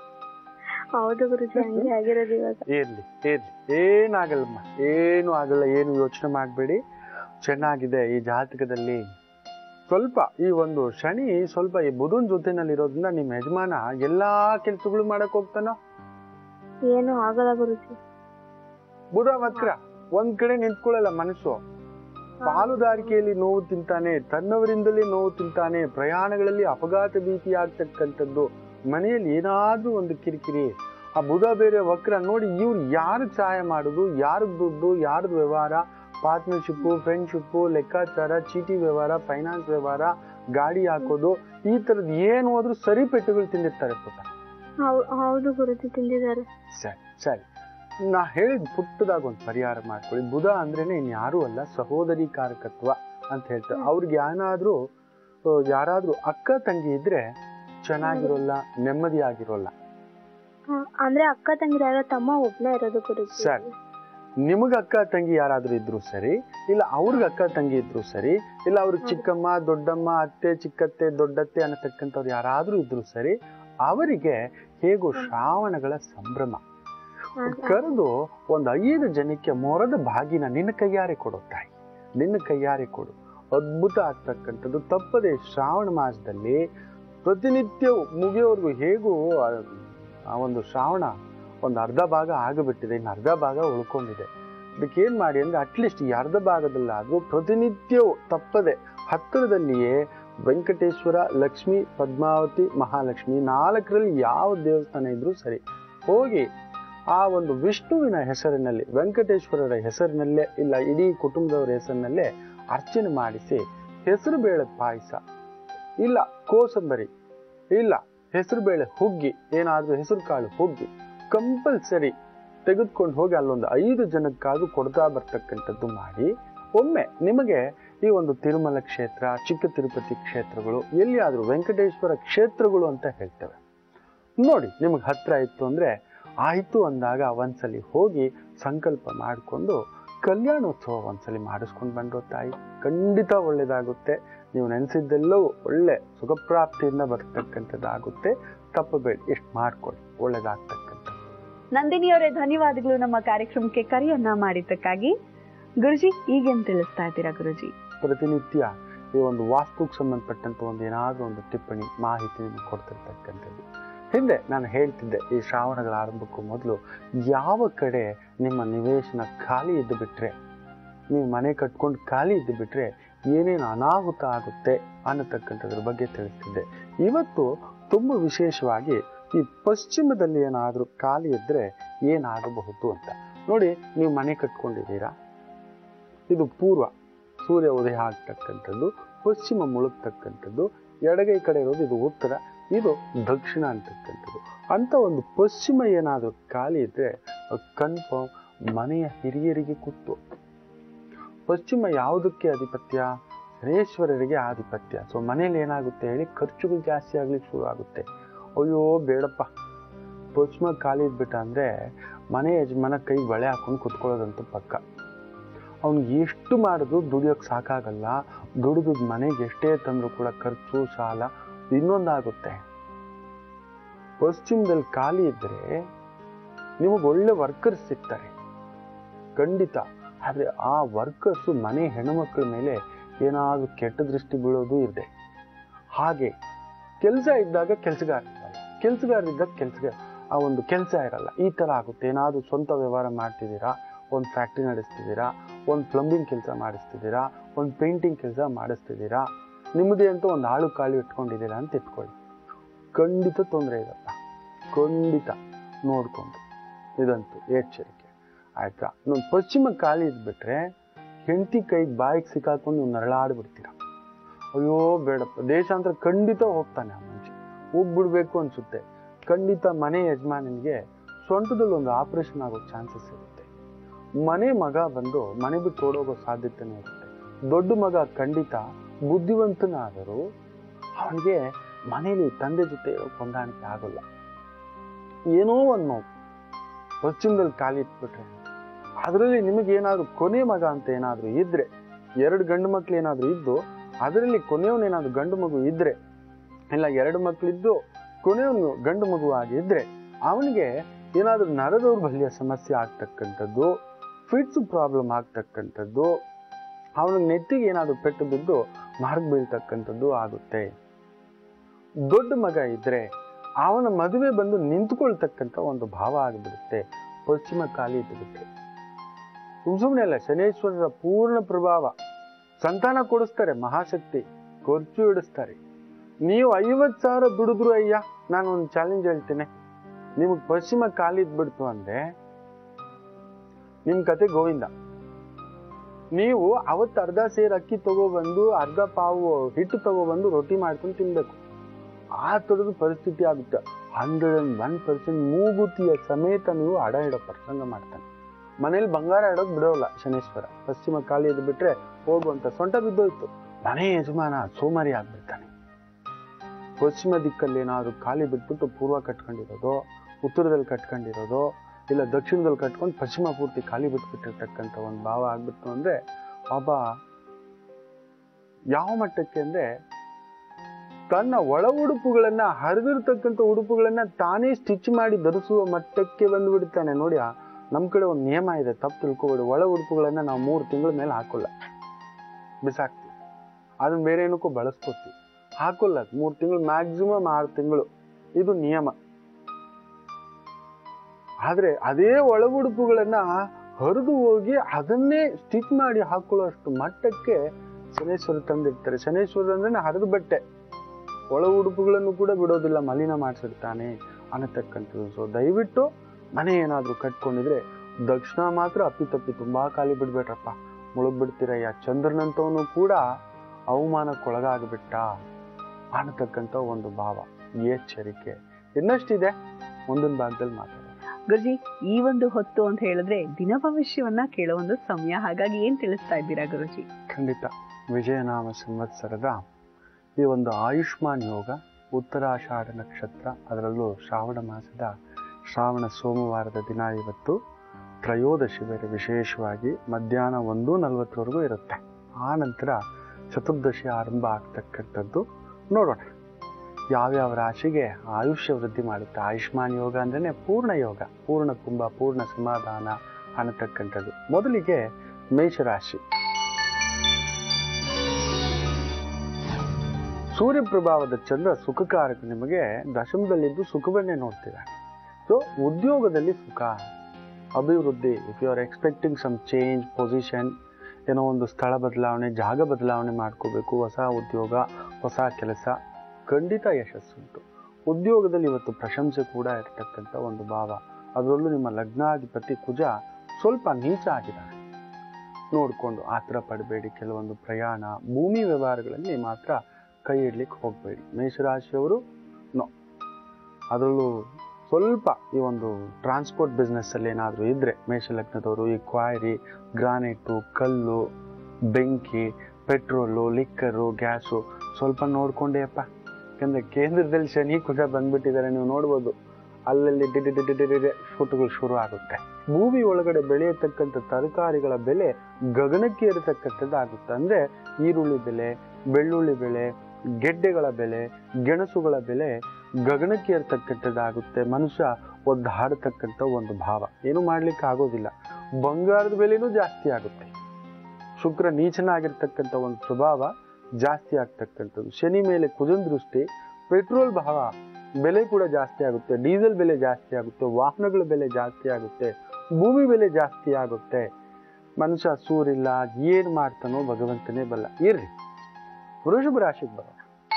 ಹೌದು ಗುರುಜಿ ಹಂಗೆ ಆಗಿರೋದು ಇವಾಗ
ಇರ್ಲಿ ಇರ್ಲಿ ಏನಾಗಲ್ಲಮ್ಮ ಏನು ಆಗಲ್ಲ ಏನು ಯೋಚನೆ ಮಾಡಬೇಡಿ ಚೆನ್ನಾಗಿದೆ ಈ ಜಾತಕದಲ್ಲಿ ಸ್ವಲ್ಪ ಈ ಒಂದು ಶನಿ ಸ್ವಲ್ಪ ಈ ಬುಧನ್ ಜೊತೆನಲ್ಲಿ ಇರೋದ್ರಿಂದ ನಿಮ್ಮ ಯಜಮಾನ ಎಲ್ಲಾ ಕೆಲಸಗಳು ಮಾಡಕ್ ಹೋಗ್ತಾನೋ
ಏನು ಆಗಲ್ಲ ಗುರುಜಿ
ಬುಧ ಮಾತ್ರ ಒಂದ್ ಕಡೆ ನಿಂತ್ಕೊಳ್ಳಲ್ಲ ಮನಸ್ಸು ಪಾಲುದಾರಿಕೆಯಲ್ಲಿ ನೋವು ತಿಂತಾನೆ ತನ್ನವರಿಂದಲೇ ನೋವು ತಿಂತಾನೆ ಪ್ರಯಾಣಗಳಲ್ಲಿ ಅಪಘಾತ ಭೀತಿ ಆಗ್ತಕ್ಕಂಥದ್ದು ಮನೆಯಲ್ಲಿ ಏನಾದ್ರೂ ಒಂದು ಕಿರಿಕಿರಿ ಆ ಬುಧ ಬೇರೆ ವಕ್ರ ನೋಡಿ ಇವ್ರು ಯಾರಿಗೆ ಸಹಾಯ ಮಾಡುದು ಯಾರಿಗ್ ದುಡ್ಡು ಯಾರ್ದು ವ್ಯವಹಾರ ಪಾರ್ಟ್ನರ್ಶಿಪ್ಪು ಫ್ರೆಂಡ್ಶಿಪ್ಪು ಲೆಕ್ಕಾಚಾರ ಚೀಟಿ ವ್ಯವಹಾರ ಫೈನಾನ್ಸ್ ವ್ಯವಹಾರ ಗಾಡಿ ಹಾಕೋದು ಈ ತರದ್ ಏನು ಹೋದ್ರು ಸರಿ ಪೆಟ್ಟುಗಳು ತಿಂದಿರ್ತಾರೆ ಪುಟ
ಹೌ- ಹೌದು ಗುರುಜಿ ತಿಂದಿದ್ದಾರೆ
ಸರಿ ಸರಿ ನಾ ಹೇಳಿದ ಪುಟ್ಟದಾಗ ಒಂದು ಪರಿಹಾರ ಮಾಡ್ಕೊಳ್ಳಿ ಬುಧ ಅಂದ್ರೇನೆ ಇನ್ಯಾರೂ ಅಲ್ಲ ಸಹೋದರಿ ಕಾರಕತ್ವ ಅಂತ ಹೇಳ್ತಾರೆ ಅವ್ರಿಗೆ ಏನಾದ್ರೂ ಆ, ಯಾರಾದ್ರೂ ಅಕ್ಕ ತಂಗಿ ಇದ್ರೆ ಚೆನ್ನಾಗಿರೋಲ್ಲ ನೆಮ್ಮದಿಯಾಗಿರೋಲ್ಲ
ಹ, ಅಂದ್ರೆ ಅಕ್ಕ ತಂಗಿರ ಯಾರೋ ತಮ್ಮ ಒಬ್ನೇ ಇರೋದು ಗುರುಜಿ
ಸರಿ. ನಿಮಗ ಅಕ್ಕ ತಂಗಿ ಯಾರಾದ್ರೂ ಇದ್ರು ಸರಿ ಇಲ್ಲ ಅವ್ರಿಗೆ ಅಕ್ಕ ತಂಗಿ ಇದ್ರು ಸರಿ ಇಲ್ಲ ಅವ್ರಿಗೆ ಚಿಕ್ಕಮ್ಮ ದೊಡ್ಡಮ್ಮ ಅತ್ತೆ ಚಿಕ್ಕತ್ತೆ ದೊಡ್ಡತ್ತೆ ಅನ್ನತಕ್ಕಂಥವ್ರು ಯಾರಾದ್ರೂ ಇದ್ರು ಸರಿ ಅವರಿಗೆ ಹೇಗೋ ಶ್ರಾವಣಗಳ ಸಂಭ್ರಮ
ಹ, ಹ.
ಕರೆದು ಒಂದು ಐದು ಜನಕ್ಕೆ ಮೊರದ ಬಾಗಿನ ನಿನ್ನ ಕೈಯಾರೆ ಕೊಡು ತಾಯಿ ನಿನ್ನ ಕೈಯಾರೆ ಕೊಡು ಅದ್ಭುತ ಆಗ್ತಕ್ಕಂಥದ್ದು ತಪ್ಪದೆ ಶ್ರಾವಣ ಮಾಸದಲ್ಲಿ ಪ್ರತಿನಿತ್ಯ ಮುಗಿಯೋವರೆಗೂ ಹೇಗೂ ಆ- ಆ ಒಂದು ಶ್ರಾವಣ ಒಂದು ಅರ್ಧ ಭಾಗ ಆಗಿಬಿಟ್ಟಿದೆ ಇನ್ನು ಅರ್ಧ ಭಾಗ ಉಳ್ಕೊಂಡಿದೆ ಅದಕ್ಕೆ ಏನ್ ಮಾಡಿ ಅಂದ್ರೆ ಅಟ್ಲೀಸ್ಟ್ ಈ ಅರ್ಧ ಭಾಗದಲ್ಲಾದ್ರೂ ಪ್ರತಿನಿತ್ಯವೂ ತಪ್ಪದೆ ಹತ್ತಿರದಲ್ಲಿಯೇ ವೆಂಕಟೇಶ್ವರ ಲಕ್ಷ್ಮಿ ಪದ್ಮಾವತಿ ಮಹಾಲಕ್ಷ್ಮಿ ನಾಲ್ಕರಲ್ಲಿ ಯಾವ ದೇವಸ್ಥಾನ ಇದ್ರೂ ಸರಿ ಹೋಗಿ ಆ ಒಂದು ವಿಷ್ಣುವಿನ ಹೆಸರಿನಲ್ಲಿ ವೆಂಕಟೇಶ್ವರರ ಹೆಸರಿನಲ್ಲೇ ಇಲ್ಲ ಇಡೀ ಕುಟುಂಬದವರ ಹೆಸರಿನಲ್ಲೇ ಅರ್ಚನೆ ಮಾಡಿಸಿ ಹೆಸರು ಬೇಳೆ ಪಾಯಸ ಇಲ್ಲ ಕೋಸಂಬರಿ ಇಲ್ಲ ಹೆಸರು ಬೇಳೆ ಹುಗ್ಗಿ ಏನಾದ್ರೂ ಹೆಸರು ಕಾಳು ಹುಗ್ಗಿ ಕಂಪಲ್ಸರಿ ತೆಗೆದುಕೊಂಡು ಹೋಗಿ ಅಲ್ಲೊಂದು ಐದು ಜನಕ್ಕಾದ್ರೂ ಕೊಡ್ತಾ ಬರ್ತಕ್ಕಂಥದ್ದು ಮಾಡಿ ಒಮ್ಮೆ ನಿಮಗೆ ಈ ಒಂದು ತಿರುಮಲ ಕ್ಷೇತ್ರ ಚಿಕ್ಕ ತಿರುಪತಿ ಕ್ಷೇತ್ರಗಳು ಎಲ್ಲಿಯಾದ್ರೂ ವೆಂಕಟೇಶ್ವರ ಕ್ಷೇತ್ರಗಳು ಅಂತ ಹೇಳ್ತೇವೆ ನೋಡಿ ನಿಮಗೆ ಹತ್ರ ಇತ್ತು ಅಂದ್ರೆ ಆಯ್ತು ಅಂದಾಗ ಒಂದ್ಸಲಿ ಹೋಗಿ ಸಂಕಲ್ಪ ಮಾಡಿಕೊಂಡು ಕಲ್ಯಾಣೋತ್ಸವ ಒಂದ್ಸಲಿ ಮಾಡಿಸ್ಕೊಂಡು ಬಂದ್ರು ತಾಯಿ ಖಂಡಿತ ಒಳ್ಳೇದಾಗುತ್ತೆ ನೀವು ನೆನೆಸಿದ್ದೆಲ್ಲವೂ ಒಳ್ಳೆ ಸುಖಪ್ರಾಪ್ತಿಯಿಂದ ಬರ್ತಕ್ಕಂಥದ್ದಾಗುತ್ತೆ ತಪ್ಪಬೇಡಿ ಎಷ್ಟು ಮಾಡ್ಕೊಳ್ಳಿ ಒಳ್ಳೇದಾಗ್ತಕ್ಕಂಥದ್ದು
ನಂದಿನಿಯವರೇ ಧನ್ಯವಾದಗಳು ನಮ್ಮ ಕಾರ್ಯಕ್ರಮಕ್ಕೆ ಕರೆಯನ್ನ ಮಾಡಿದ್ದಕ್ಕಾಗಿ ಗುರುಜಿ ಈಗೇನ್ ತಿಳಿಸ್ತಾ ಇದ್ದೀರಾ ಗುರುಜಿ
ಪ್ರತಿನಿತ್ಯ ಈ ಒಂದು ವಾಸ್ತುಕ್ಕೆ ಸಂಬಂಧಪಟ್ಟಂತ ಒಂದು ಏನಾದರೂ ಒಂದು ಟಿಪ್ಪಣಿ ಮಾಹಿತಿ ನಿಮಗೆ ಕೊಡ್ತಿರ್ತಕ್ಕಂಥದ್ದು ಹಿಂದೆ ನಾನು ಹೇಳ್ತಿದ್ದೆ ಈ ಶ್ರಾವಣಗಳ ಆರಂಭಕ್ಕೂ ಮೊದಲು ಯಾವ ಕಡೆ ನಿಮ್ಮ ನಿವೇಶನ ಖಾಲಿ ಇದ್ದು ಬಿಟ್ರೆ ನೀವು ಮನೆ ಕಟ್ಕೊಂಡು ಖಾಲಿ ಇದ್ದು ಬಿಟ್ರೆ ಏನೇನು ಅನಾಹುತ ಆಗುತ್ತೆ ಅನ್ನತಕ್ಕಂಥದ್ರ ಬಗ್ಗೆ ತಿಳಿಸ್ತಿದ್ದೆ ಇವತ್ತು ತುಂಬ ವಿಶೇಷವಾಗಿ ಈ ಪಶ್ಚಿಮದಲ್ಲಿ ಏನಾದರೂ ಖಾಲಿ ಇದ್ದರೆ ಏನಾಗಬಹುದು ಅಂತ ನೋಡಿ ನೀವು ಮನೆ ಕಟ್ಕೊಂಡಿದ್ದೀರಾ ಇದು ಪೂರ್ವ ಸೂರ್ಯ ಉದಯ ಆಗ್ತಕ್ಕಂಥದ್ದು ಪಶ್ಚಿಮ ಮುಳುಗ್ತಕ್ಕಂಥದ್ದು ಎಡಗೈ ಕಡೆ ಇರೋದು ಇದು ಉತ್ತರ ಇದು ದಕ್ಷಿಣ ಅಂತಕ್ಕಂಥದ್ದು ಅಂತ ಒಂದು ಪಶ್ಚಿಮ ಏನಾದರೂ ಖಾಲಿ ಇದ್ರೆ ಕನ್ಫರ್ಮ್ ಮನೆಯ ಹಿರಿಯರಿಗೆ ಕೂತು ಪಶ್ಚಿಮ ಯಾವುದಕ್ಕೆ ಆಧಿಪತ್ಯ ಶನೇಶ್ವರರಿಗೆ ಆಧಿಪತ್ಯ ಸೊ ಮನೇಲಿ ಏನಾಗುತ್ತೆ ಹೇಳಿ ಖರ್ಚುಗಳು ಜಾಸ್ತಿ ಆಗ್ಲಿಕ್ಕೆ ಶುರು ಆಗುತ್ತೆ ಅಯ್ಯೋ ಬೇಡಪ್ಪ ಪಶ್ಚಿಮ ಖಾಲಿ ಇದ್ಬಿಟ್ಟ ಅಂದ್ರೆ ಮನೆ ಯಜಮಾನ ಕೈ ಬಳೆ ಹಾಕೊಂಡು ಕುತ್ಕೊಳ್ಳೋದಂತೂ ಪಕ್ಕ ಅವ್ನಿಗೆ ಎಷ್ಟು ಮಾಡಿದ್ರು ದುಡಿಯೋಕೆ ಸಾಕಾಗಲ್ಲ ದುಡಿದು ಮನೆಗೆ ಎಷ್ಟೇ ತಂದ್ರು ಕೂಡ ಖರ್ಚು ಸಾಲ ಇನ್ನೊಂದಾಗುತ್ತೆ ಪಶ್ಚಿಮದಲ್ಲಿ ಖಾಲಿ ಇದ್ರೆ ನಿಮಗೆ ಒಳ್ಳೆ ವರ್ಕರ್ಸ್ ಸಿಗ್ತಾರೆ ಖಂಡಿತ ಆದ್ರೆ ಆ ವರ್ಕರ್ಸ್ ಮನೆ ಹೆಣ್ಣುಮಕ್ಕಳ ಮೇಲೆ ಏನಾದ್ರು ಕೆಟ್ಟ ದೃಷ್ಟಿ ಬೀಳೋದು ಇದೆ ಹಾಗೆ ಕೆಲಸ ಇದ್ದಾಗ ಕೆಲಸಗಾರ ಇರಲ್ಲ ಕೆಲಸಗಾರ ಇದ್ದಾಗ ಕೆಲಸಗಾರ ಆ ಒಂದು ಕೆಲಸ ಇರಲ್ಲ ಈ ತರ ಆಗುತ್ತೆ ಏನಾದ್ರು ಸ್ವಂತ ವ್ಯವಹಾರ ಮಾಡ್ತಿದ್ದೀರಾ ಒಂದು ಫ್ಯಾಕ್ಟ್ರಿ ನಡೆಸ್ತಿದ್ದೀರಾ ಒಂದು ಪ್ಲಂಬಿಂಗ್ ಕೆಲಸ ಮಾಡಿಸ್ತಿದ್ದೀರಾ ಒಂದು ಪೇಂಟಿಂಗ್ ಕೆಲಸ ಮಾಡಿಸ್ತಿದ್ದೀರಾ ನಿಮ್ಮದೇ ಅಂತ ಒಂದು ಆಳು ಕಾಳು ಇಟ್ಕೊಂಡಿದ್ದೀರಾ ಅಂತ ಇಟ್ಕೊಳ್ಳಿ ಖಂಡಿತ ತೊಂದರೆ ಇದಪ್ಪ ಖಂಡಿತ ನೋಡ್ಕೊಂಡು ಇದಂತೂ ಎಚ್ಚರಿಕೆ ಆಯ್ತಾ ನೋಡಿ ಪಶ್ಚಿಮ ಖಾಲಿ ಇದ್ಬಿಟ್ರೆ ಹೆಂಡತಿ ಕೈಗೆ ಬಾಯಿಗೆ ಸಿಕ್ಕಾಕೊಂಡು ನೀವು ನರಳಾಡ್ಬಿಡ್ತೀರ ಅಯ್ಯೋ ಬೇಡಪ್ಪ ದೇಶಾಂತರ ಖಂಡಿತ ಹೋಗ್ತಾನೆ ಆ ಮನುಷ್ಯ ಹೋಗ್ಬಿಡ್ಬೇಕು ಅನ್ಸುತ್ತೆ ಖಂಡಿತ ಮನೆ ಯಜಮಾನನಿಗೆ ಸೊಂಟದಲ್ಲಿ ಒಂದು ಆಪರೇಷನ್ ಆಗೋ ಚಾನ್ಸಸ್ ಇರುತ್ತೆ ಮನೆ ಮಗ ಬಂದು ಮನೆ ಬಿಟ್ಟು ಓಡೋಗೋ ಸಾಧ್ಯತೆನೂ ಇರುತ್ತೆ ದೊಡ್ಡ ಮಗ ಖಂಡಿತ ಬುದ್ಧಿವಂತನಾದರೂ ಅವನಿಗೆ ಮನೇಲಿ ತಂದೆ ಜೊತೆ ಹೊಂದಾಣಿಕೆ ಆಗೋಲ್ಲ ಏನೋ ಒಂದು ನೋವು ಪಶ್ಚಿಮದಲ್ಲಿ ಖಾಲಿ ಇಟ್ಬಿಟ್ರೆ ಅದರಲ್ಲಿ ನಿಮಗೆ ಏನಾದ್ರು ಕೊನೆ ಮಗ ಅಂತ ಏನಾದ್ರು ಇದ್ರೆ ಎರಡು ಗಂಡು ಮಕ್ಳು ಏನಾದ್ರು ಇದ್ದು ಅದರಲ್ಲಿ ಕೊನೆಯವನೇನಾದ್ರು ಗಂಡು ಮಗು ಇದ್ರೆ ಇಲ್ಲ ಎರಡು ಮಕ್ಳಿದ್ದು ಕೊನೆಯವನು ಗಂಡು ಮಗು ಆಗಿದ್ರೆ ಅವನಿಗೆ ಏನಾದ್ರೂ ನರದೌರ್ಬಲ್ಯ ಸಮಸ್ಯೆ ಆಗ್ತಕ್ಕಂಥದ್ದು ಫಿಟ್ಸ್ ಪ್ರಾಬ್ಲಮ್ ಆಗ್ತಕ್ಕಂಥದ್ದು ಅವನಿಗೆ ನೆತ್ತಿಗೆ ಏನಾದ್ರು ಪೆಟ್ಟು ಬಿದ್ದು ಮಾರ್ಗ ಬೀಳ್ತಕ್ಕಂಥದ್ದು ಆಗುತ್ತೆ ದೊಡ್ಡ ಮಗ ಇದ್ರೆ ಅವನ ಮದುವೆ ಬಂದು ನಿಂತ್ಕೊಳ್ತಕ್ಕಂಥ ಒಂದು ಭಾವ ಆಗಿಬಿಡುತ್ತೆ ಪಶ್ಚಿಮ ಖಾಲಿ ಇದ್ದುಬಿಟ್ರೆ ಸುಮ್ಮನೆ ಅಲ್ಲ ಶನೇಶ್ವರರ ಪೂರ್ಣ ಪ್ರಭಾವ ಸಂತಾನ ಕೊಡಿಸ್ತಾರೆ ಮಹಾಶಕ್ತಿ ಖರ್ಚು ಇಡಿಸ್ತಾರೆ ನೀವು ಐವತ್ ಸಾವಿರ ದುಡಿದ್ರು ಅಯ್ಯ ನಾನು ಒಂದು ಚಾಲೆಂಜ್ ಹೇಳ್ತೇನೆ ನಿಮಗೆ ಪಶ್ಚಿಮ ಖಾಲಿ ಇದ್ಬಿಡ್ತು ಅಂದ್ರೆ ನಿಮ್ ಕತೆ ಗೋವಿಂದ ನೀವು ಅವತ್ತು ಅರ್ಧ ಸೇರ್ ಅಕ್ಕಿ ತಗೊಬಂದು ಅರ್ಧ ಪಾವು ಹಿಟ್ಟು ತಗೊಬಂದು ರೊಟ್ಟಿ ಮಾಡ್ಕೊಂಡು ತಿನ್ಬೇಕು ಆ ಥರದ ಪರಿಸ್ಥಿತಿ ಆಗುತ್ತೆ ಹಂಡ್ರೆಡ್ ಅಂಡ್ ಒನ್ ಪರ್ಸೆಂಟ್ ಮೂಗುತಿಯ ಸಮೇತ ನೀವು ಅಡ ಇಡೋ ಪ್ರಸಂಗ ಮಾಡ್ತಾನೆ ಮನೇಲಿ ಬಂಗಾರ ಇಡೋಕ್ ಬಿಡೋಲ್ಲ ಶನೇಶ್ವರ ಪಶ್ಚಿಮ ಖಾಲಿ ಎದ್ದು ಬಿಟ್ರೆ ಹೋಗುವಂತ ಸೊಂಟ ಬಿದ್ದೋಯ್ತು ಮನೆ ಯಜಮಾನ ಸೋಮಾರಿ ಆಗ್ಬಿಡ್ತಾನೆ ಪಶ್ಚಿಮ ದಿಕ್ಕಲ್ಲಿ ಏನಾದ್ರು ಖಾಲಿ ಬಿಟ್ಬಿಟ್ಟು ಪೂರ್ವ ಕಟ್ಕೊಂಡಿರೋದು ಉತ್ತರದಲ್ಲಿ ಕಟ್ಕೊಂಡಿರೋದು ಇಲ್ಲ ದಕ್ಷಿಣದಲ್ಲಿ ಕಟ್ಕೊಂಡು ಪಶ್ಚಿಮ ಪೂರ್ತಿ ಖಾಲಿ ಬಿಟ್ಬಿಟ್ಟಿರ್ತಕ್ಕಂಥ ಒಂದು ಭಾವ ಆಗ್ಬಿಟ್ಟು ಅಂದ್ರೆ ಒಬ್ಬ ಯಾವ ಮಟ್ಟಕ್ಕೆ ಅಂದ್ರೆ ತನ್ನ ಒಳ ಉಡುಪುಗಳನ್ನ ಹರಿದಿರ್ತಕ್ಕಂಥ ಉಡುಪುಗಳನ್ನ ತಾನೇ ಸ್ಟಿಚ್ ಮಾಡಿ ಧರಿಸುವ ಮಟ್ಟಕ್ಕೆ ಬಂದ್ಬಿಡ್ತಾನೆ ನೋಡಿ ಆ- ನಮ್ ಕಡೆ ಒಂದು ನಿಯಮ ಇದೆ ತಪ್ಪು ತಿಳ್ಕೊಬೇಡಿ ಒಳ ಉಡುಪುಗಳನ್ನ ನಾವು ಮೂರು ತಿಂಗಳ ಮೇಲೆ ಹಾಕೋಲ್ಲ ಬಿಸಾಕ್ತೀವಿ ಅದನ್ನ ಬೇರೆ ಏನಕ್ಕೂ ಬಳಸ್ಕೊತೀವಿ ಹಾಕೋಲ್ಲ ಮೂರು ತಿಂಗಳು ಮ್ಯಾಕ್ಸಿಮಮ್ ಆರು ತಿಂಗಳು ಇದು ನಿಯಮ ಆದ್ರೆ ಅದೇ ಒಳ ಉಡುಪುಗಳನ್ನ ಹರಿದು ಹೋಗಿ ಅದನ್ನೇ ಸ್ಟಿಚ್ ಮಾಡಿ ಹಾಕೊಳ್ಳೋ ಅಷ್ಟು ಮಟ್ಟಕ್ಕೆ ಶನೇಶ್ವರ ತಂದಿರ್ತಾರೆ ಶನೇಶ್ವರ ಅಂದ್ರೆ ಹರಿದು ಬಟ್ಟೆ ಒಳ ಉಡುಪುಗಳನ್ನು ಕೂಡ ಬಿಡೋದಿಲ್ಲ ಮಲಿನ ಮಾಡಿಸಿರ್ತಾನೆ ಅನ್ನತಕ್ಕಂಥದ್ದು ಸೊ ದಯವಿಟ್ಟು ಮನೆ ಏನಾದ್ರು ಕಟ್ಕೊಂಡಿದ್ರೆ ದಕ್ಷಿಣ ಮಾತ್ರ ಅಪ್ಪಿತಪ್ಪಿ ತುಂಬಾ ಖಾಲಿ ಬಿಡ್ಬೇಡ್ರಪ್ಪ ಮುಳುಗ್ ಬಿಡ್ತೀರಯ್ಯ ಚಂದ್ರನಂತವನು ಕೂಡ ಅವಮಾನಕ್ಕೊಳಗಾಗ್ಬಿಟ್ಟ ಅನ್ನತಕ್ಕಂಥ ಒಂದು ಭಾವ ಎಚ್ಚರಿಕೆ ಇನ್ನಷ್ಟಿದೆ ಮುಂದಿನ ಭಾಗದಲ್ಲಿ ಮಾತಾಡೋಣ
ಗುರುಜಿ ಈ ಒಂದು ಹೊತ್ತು ಅಂತ ಹೇಳಿದ್ರೆ ದಿನ ಭವಿಷ್ಯವನ್ನ ಕೇಳೋ ಒಂದು ಸಮಯ ಹಾಗಾಗಿ ಏನ್ ತಿಳಿಸ್ತಾ ಇದ್ದೀರಾ ಗುರುಜಿ
ಖಂಡಿತ ವಿಜಯನಾಮ ಸಂವತ್ಸರದ ಈ ಒಂದು ಆಯುಷ್ಮಾನ್ ಯೋಗ ಉತ್ತರಾಷಾಢ ನಕ್ಷತ್ರ ಅದರಲ್ಲೂ ಶ್ರಾವಣ ಮಾಸದ ಶ್ರಾವಣ ಸೋಮವಾರದ ದಿನ ಇವತ್ತು ತ್ರಯೋದಶಿ ಬೇರೆ ವಿಶೇಷವಾಗಿ ಮಧ್ಯಾಹ್ನ ಒಂದು ನಲವತ್ತರವರೆಗೂ ಇರುತ್ತೆ ಆ ನಂತರ ಚತುರ್ದಶಿ ಆರಂಭ ಆಗ್ತಕ್ಕಂಥದ್ದು ನೋಡೋಣ ಯಾವ್ಯಾವ ರಾಶಿಗೆ ಆಯುಷ್ಯ ವೃದ್ಧಿ ಮಾಡುತ್ತೆ ಆಯುಷ್ಮಾನ್ ಯೋಗ ಅಂದ್ರೆ ಪೂರ್ಣ ಯೋಗ ಪೂರ್ಣ ಕುಂಭ ಪೂರ್ಣ ಸಮಾಧಾನ ಅನ್ನತಕ್ಕಂಥದ್ದು ಮೊದಲಿಗೆ ಮೇಷರಾಶಿ ಸೂರ್ಯ ಪ್ರಭಾವದ ಚಂದ್ರ ಸುಖಕಾರಕ ನಿಮಗೆ ದಶಮದಲ್ಲಿದ್ದು ಸುಖವನ್ನೇ ನೋಡ್ತಿದ್ದಾನೆ ಸೊ ಉದ್ಯೋಗದಲ್ಲಿ ಸುಖ ಅಭಿವೃದ್ಧಿ if you are expecting some change position ಏನೋ ಒಂದು ಸ್ಥಳ ಬದಲಾವಣೆ ಜಾಗ ಬದಲಾವಣೆ ಮಾಡ್ಕೋಬೇಕು ಹೊಸ ಉದ್ಯೋಗ ಹೊಸ ಕೆಲಸ ಖಂಡಿತ ಯಶಸ್ಸುಂಟು ಉದ್ಯೋಗದಲ್ಲಿ ಇವತ್ತು ಪ್ರಶಂಸೆ ಕೂಡ ಇರತಕ್ಕಂಥ ಒಂದು ಭಾವ ಅದರಲ್ಲೂ ನಿಮ್ಮ ಲಗ್ನಾಧಿಪತಿ ಕುಜ ಸ್ವಲ್ಪ ನೀಚ ಆಗಿದ್ದಾನೆ ನೋಡಿಕೊಂಡು ಆತರ ಪಡಬೇಡಿ ಕೆಲವೊಂದು ಪ್ರಯಾಣ ಭೂಮಿ ವ್ಯವಹಾರಗಳಲ್ಲಿ ಮಾತ್ರ ಕೈ ಇಡ್ಲಿಕ್ಕೆ ಹೋಗಬೇಡಿ ಮೇಷರಾಶಿಯವರು ನೋ ಅದರಲ್ಲೂ ಸ್ವಲ್ಪ ಈ ಒಂದು ಟ್ರಾನ್ಸ್ಪೋರ್ಟ್ ಬಿಸ್ನೆಸ್ಸಲ್ಲಿ ಏನಾದರೂ ಇದ್ದರೆ ಮೇಷಲಗ್ನದವರು ಈ ಕ್ವಾಯರಿ ಗ್ರಾನೈಟು ಕಲ್ಲು ಬೆಂಕಿ ಪೆಟ್ರೋಲು ಲಿಕ್ಕರು ಗ್ಯಾಸು ಸ್ವಲ್ಪ ನೋಡ್ಕೊಂಡೇ ಅಪ್ಪ ಯಾಕಂದರೆ ಕೇಂದ್ರದಲ್ಲಿ ಶನಿ ಕುಜ ಬಂದ್ಬಿಟ್ಟಿದ್ದಾರೆ ನೀವು ನೋಡ್ಬೋದು ಅಲ್ಲಲ್ಲಿ ಡಿಡಿ ಡಿಡಿ ಡಿಡಿ ಶೂಟುಗಳು ಶುರು ಆಗುತ್ತೆ ಭೂಮಿ ಒಳಗಡೆ ಬೆಳೆಯತಕ್ಕಂಥ ತರಕಾರಿಗಳ ಬೆಲೆ ಗಗನಕ್ಕೆ ಏರತಕ್ಕಂಥದ್ದು ಆಗುತ್ತೆ ಅಂದರೆ ಈರುಳ್ಳಿ ಬೆಲೆ ಬೆಳ್ಳುಳ್ಳಿ ಬೆಲೆ ಗೆಡ್ಡೆಗಳ ಬೆಲೆ ಗೆಣಸುಗಳ ಬೆಲೆ ಗಗನಕ್ಕೆ ಏರ್ತಕ್ಕಂಥದ್ದಾಗುತ್ತೆ ಮನುಷ್ಯ ಒದ್ದಾಡತಕ್ಕಂಥ ಒಂದು ಭಾವ ಏನು ಮಾಡ್ಲಿಕ್ಕೆ ಆಗೋದಿಲ್ಲ ಬಂಗಾರದ ಬೆಲೆನೂ ಜಾಸ್ತಿ ಆಗುತ್ತೆ ಶುಕ್ರ ನೀಚನಾಗಿರ್ತಕ್ಕಂಥ ಒಂದು ಸ್ವಭಾವ ಜಾಸ್ತಿ ಆಗ್ತಕ್ಕಂಥದ್ದು ಶನಿ ಮೇಲೆ ಕುಜನ್ ದೃಷ್ಟಿ ಪೆಟ್ರೋಲ್ ಭಾವ ಬೆಲೆ ಕೂಡ ಜಾಸ್ತಿ ಆಗುತ್ತೆ ಡೀಸೆಲ್ ಬೆಲೆ ಜಾಸ್ತಿ ಆಗುತ್ತೆ ವಾಹನಗಳ ಬೆಲೆ ಜಾಸ್ತಿ ಆಗುತ್ತೆ ಭೂಮಿ ಬೆಲೆ ಜಾಸ್ತಿ ಆಗುತ್ತೆ ಮನುಷ್ಯ ಸೂರಿಲ್ಲ ಏನ್ ಮಾಡ್ತಾನೋ ಭಗವಂತನೇ ಬಲ್ಲ ಇರ್ರಿ ವೃಷಭ ರಾಶಿಗೆ ಬರೋಣ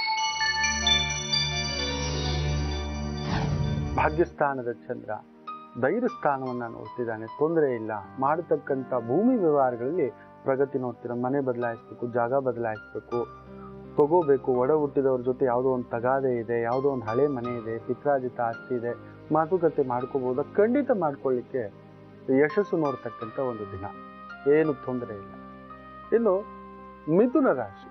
ಭಾಗ್ಯಸ್ಥಾನದ ಚಂದ್ರ ಧೈರ್ಯ ಸ್ಥಾನವನ್ನ ನೋಡ್ತಿದ್ದಾನೆ ತೊಂದರೆ ಇಲ್ಲ ಮಾಡತಕ್ಕಂಥ ಭೂಮಿ ವ್ಯವಹಾರಗಳಲ್ಲಿ ಪ್ರಗತಿ ನೋಡ್ತೀರ ಮನೆ ಬದಲಾಯಿಸ್ಬೇಕು ಜಾಗ ಬದಲಾಯಿಸ್ಬೇಕು ತಗೋಬೇಕು ಒಡ ಹುಟ್ಟಿದವ್ರ ಜೊತೆ ಯಾವುದೋ ಒಂದು ತಗಾದೆ ಇದೆ ಯಾವುದೋ ಒಂದು ಹಳೆ ಮನೆ ಇದೆ ಪಿತ್ರಾಜಿತ ಆಸ್ತಿ ಇದೆ ಮಾತುಕತೆ ಮಾಡ್ಕೋಬಹುದಾ ಖಂಡಿತ ಮಾಡ್ಕೊಳ್ಳಿಕ್ಕೆ ಯಶಸ್ಸು ನೋಡ್ತಕ್ಕಂಥ ಒಂದು ದಿನ ಏನು ತೊಂದರೆ ಇಲ್ಲ ಇನ್ನು ಮಿಥುನ ರಾಶಿ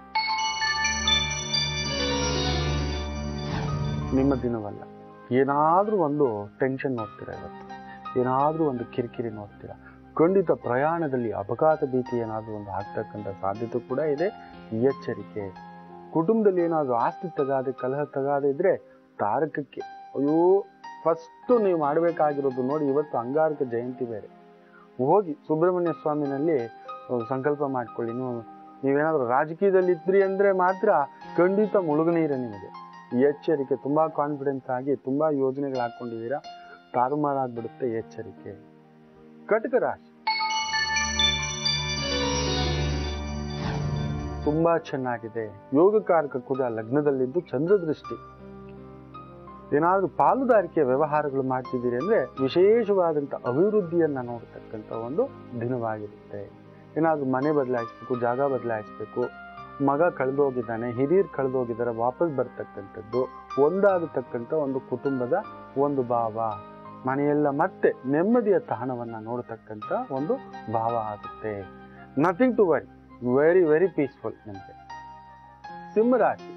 ನಿಮ್ಮ ದಿನವಲ್ಲ ಏನಾದ್ರೂ ಒಂದು ಟೆನ್ಷನ್ ನೋಡ್ತೀರಾ ಇವತ್ತು ಏನಾದ್ರೂ ಒಂದು ಕಿರಿಕಿರಿ ನೋಡ್ತೀರಾ ಖಂಡಿತ ಪ್ರಯಾಣದಲ್ಲಿ ಅಪಘಾತ ಭೀತಿ ಏನಾದ್ರೂ ಒಂದು ಆಗ್ತಕ್ಕಂಥ ಸಾಧ್ಯತೆ ಕೂಡ ಇದೆ ಎಚ್ಚರಿಕೆ ಕುಟುಂಬದಲ್ಲಿ ಏನಾದ್ರೂ ಆಸ್ತಿ ತಗಾದೆ ಕಲಹ ತಗಾದೆ ಇದ್ರೆ ತಾರಕಕ್ಕೆ ಅಯ್ಯೋ ಫಸ್ಟ್ ನೀವು ಮಾಡಬೇಕಾಗಿರೋದು ನೋಡಿ ಇವತ್ತು ಅಂಗಾರಕ ಜಯಂತಿ ಬೇರೆ ಹೋಗಿ ಸುಬ್ರಹ್ಮಣ್ಯ ಸ್ವಾಮಿನಲ್ಲಿ ಒಂದು ಸಂಕಲ್ಪ ಮಾಡ್ಕೊಳ್ಳಿ ನೀವು ನೀವೇನಾದ್ರೂ ರಾಜಕೀಯದಲ್ಲಿ ಇದ್ರಿ ಅಂದ್ರೆ ಮಾತ್ರ ಖಂಡಿತ ಮುಳುಗನೀರ ನಿಮಗೆ ಎಚ್ಚರಿಕೆ ತುಂಬಾ ಕಾನ್ಫಿಡೆನ್ಸ್ ಆಗಿ ತುಂಬಾ ಯೋಜನೆಗಳು ಹಾಕೊಂಡಿದ್ದೀರಾ ತಾರುಮಾರಾಗ್ಬಿಡುತ್ತೆ ಎಚ್ಚರಿಕೆ ಕಟಕ ರಾಶಿ ತುಂಬಾ ಚೆನ್ನಾಗಿದೆ ಯೋಗಕಾರಕ ಕೂಡ ಲಗ್ನದಲ್ಲಿದ್ದು ಚಂದ್ರ ದೃಷ್ಟಿ ಏನಾದ್ರೂ ಪಾಲುದಾರಿಕೆಯ ವ್ಯವಹಾರಗಳು ಮಾಡ್ತಿದ್ದೀರಿ ಅಂದ್ರೆ ವಿಶೇಷವಾದಂತ ಅಭಿವೃದ್ಧಿಯನ್ನ ನೋಡ್ತಕ್ಕಂಥ ಒಂದು ದಿನವಾಗಿರುತ್ತೆ ಏನಾದ್ರೂ ಮನೆ ಬದಲಾಯಿಸ್ಬೇಕು ಜಾಗ ಬದಲಾಯಿಸ್ಬೇಕು ಮಗ ಕಳೆದೋಗಿದ್ದಾನೆ ಹಿರಿಯರು ಕಳೆದೋಗಿದ್ದಾರೆ ವಾಪಸ್ ಬರ್ತಕ್ಕಂಥದ್ದು ಒಂದಾಗತಕ್ಕಂಥ ಒಂದು ಕುಟುಂಬದ ಒಂದು ಭಾವ ಮನೆಯೆಲ್ಲ ಮತ್ತೆ ನೆಮ್ಮದಿಯ ತಾಣವನ್ನ ನೋಡ್ತಕ್ಕಂಥ ಒಂದು ಭಾವ ಆಗುತ್ತೆ nothing to worry very very peaceful ನಿಮಗೆ ಸಿಂಹರಾಶಿ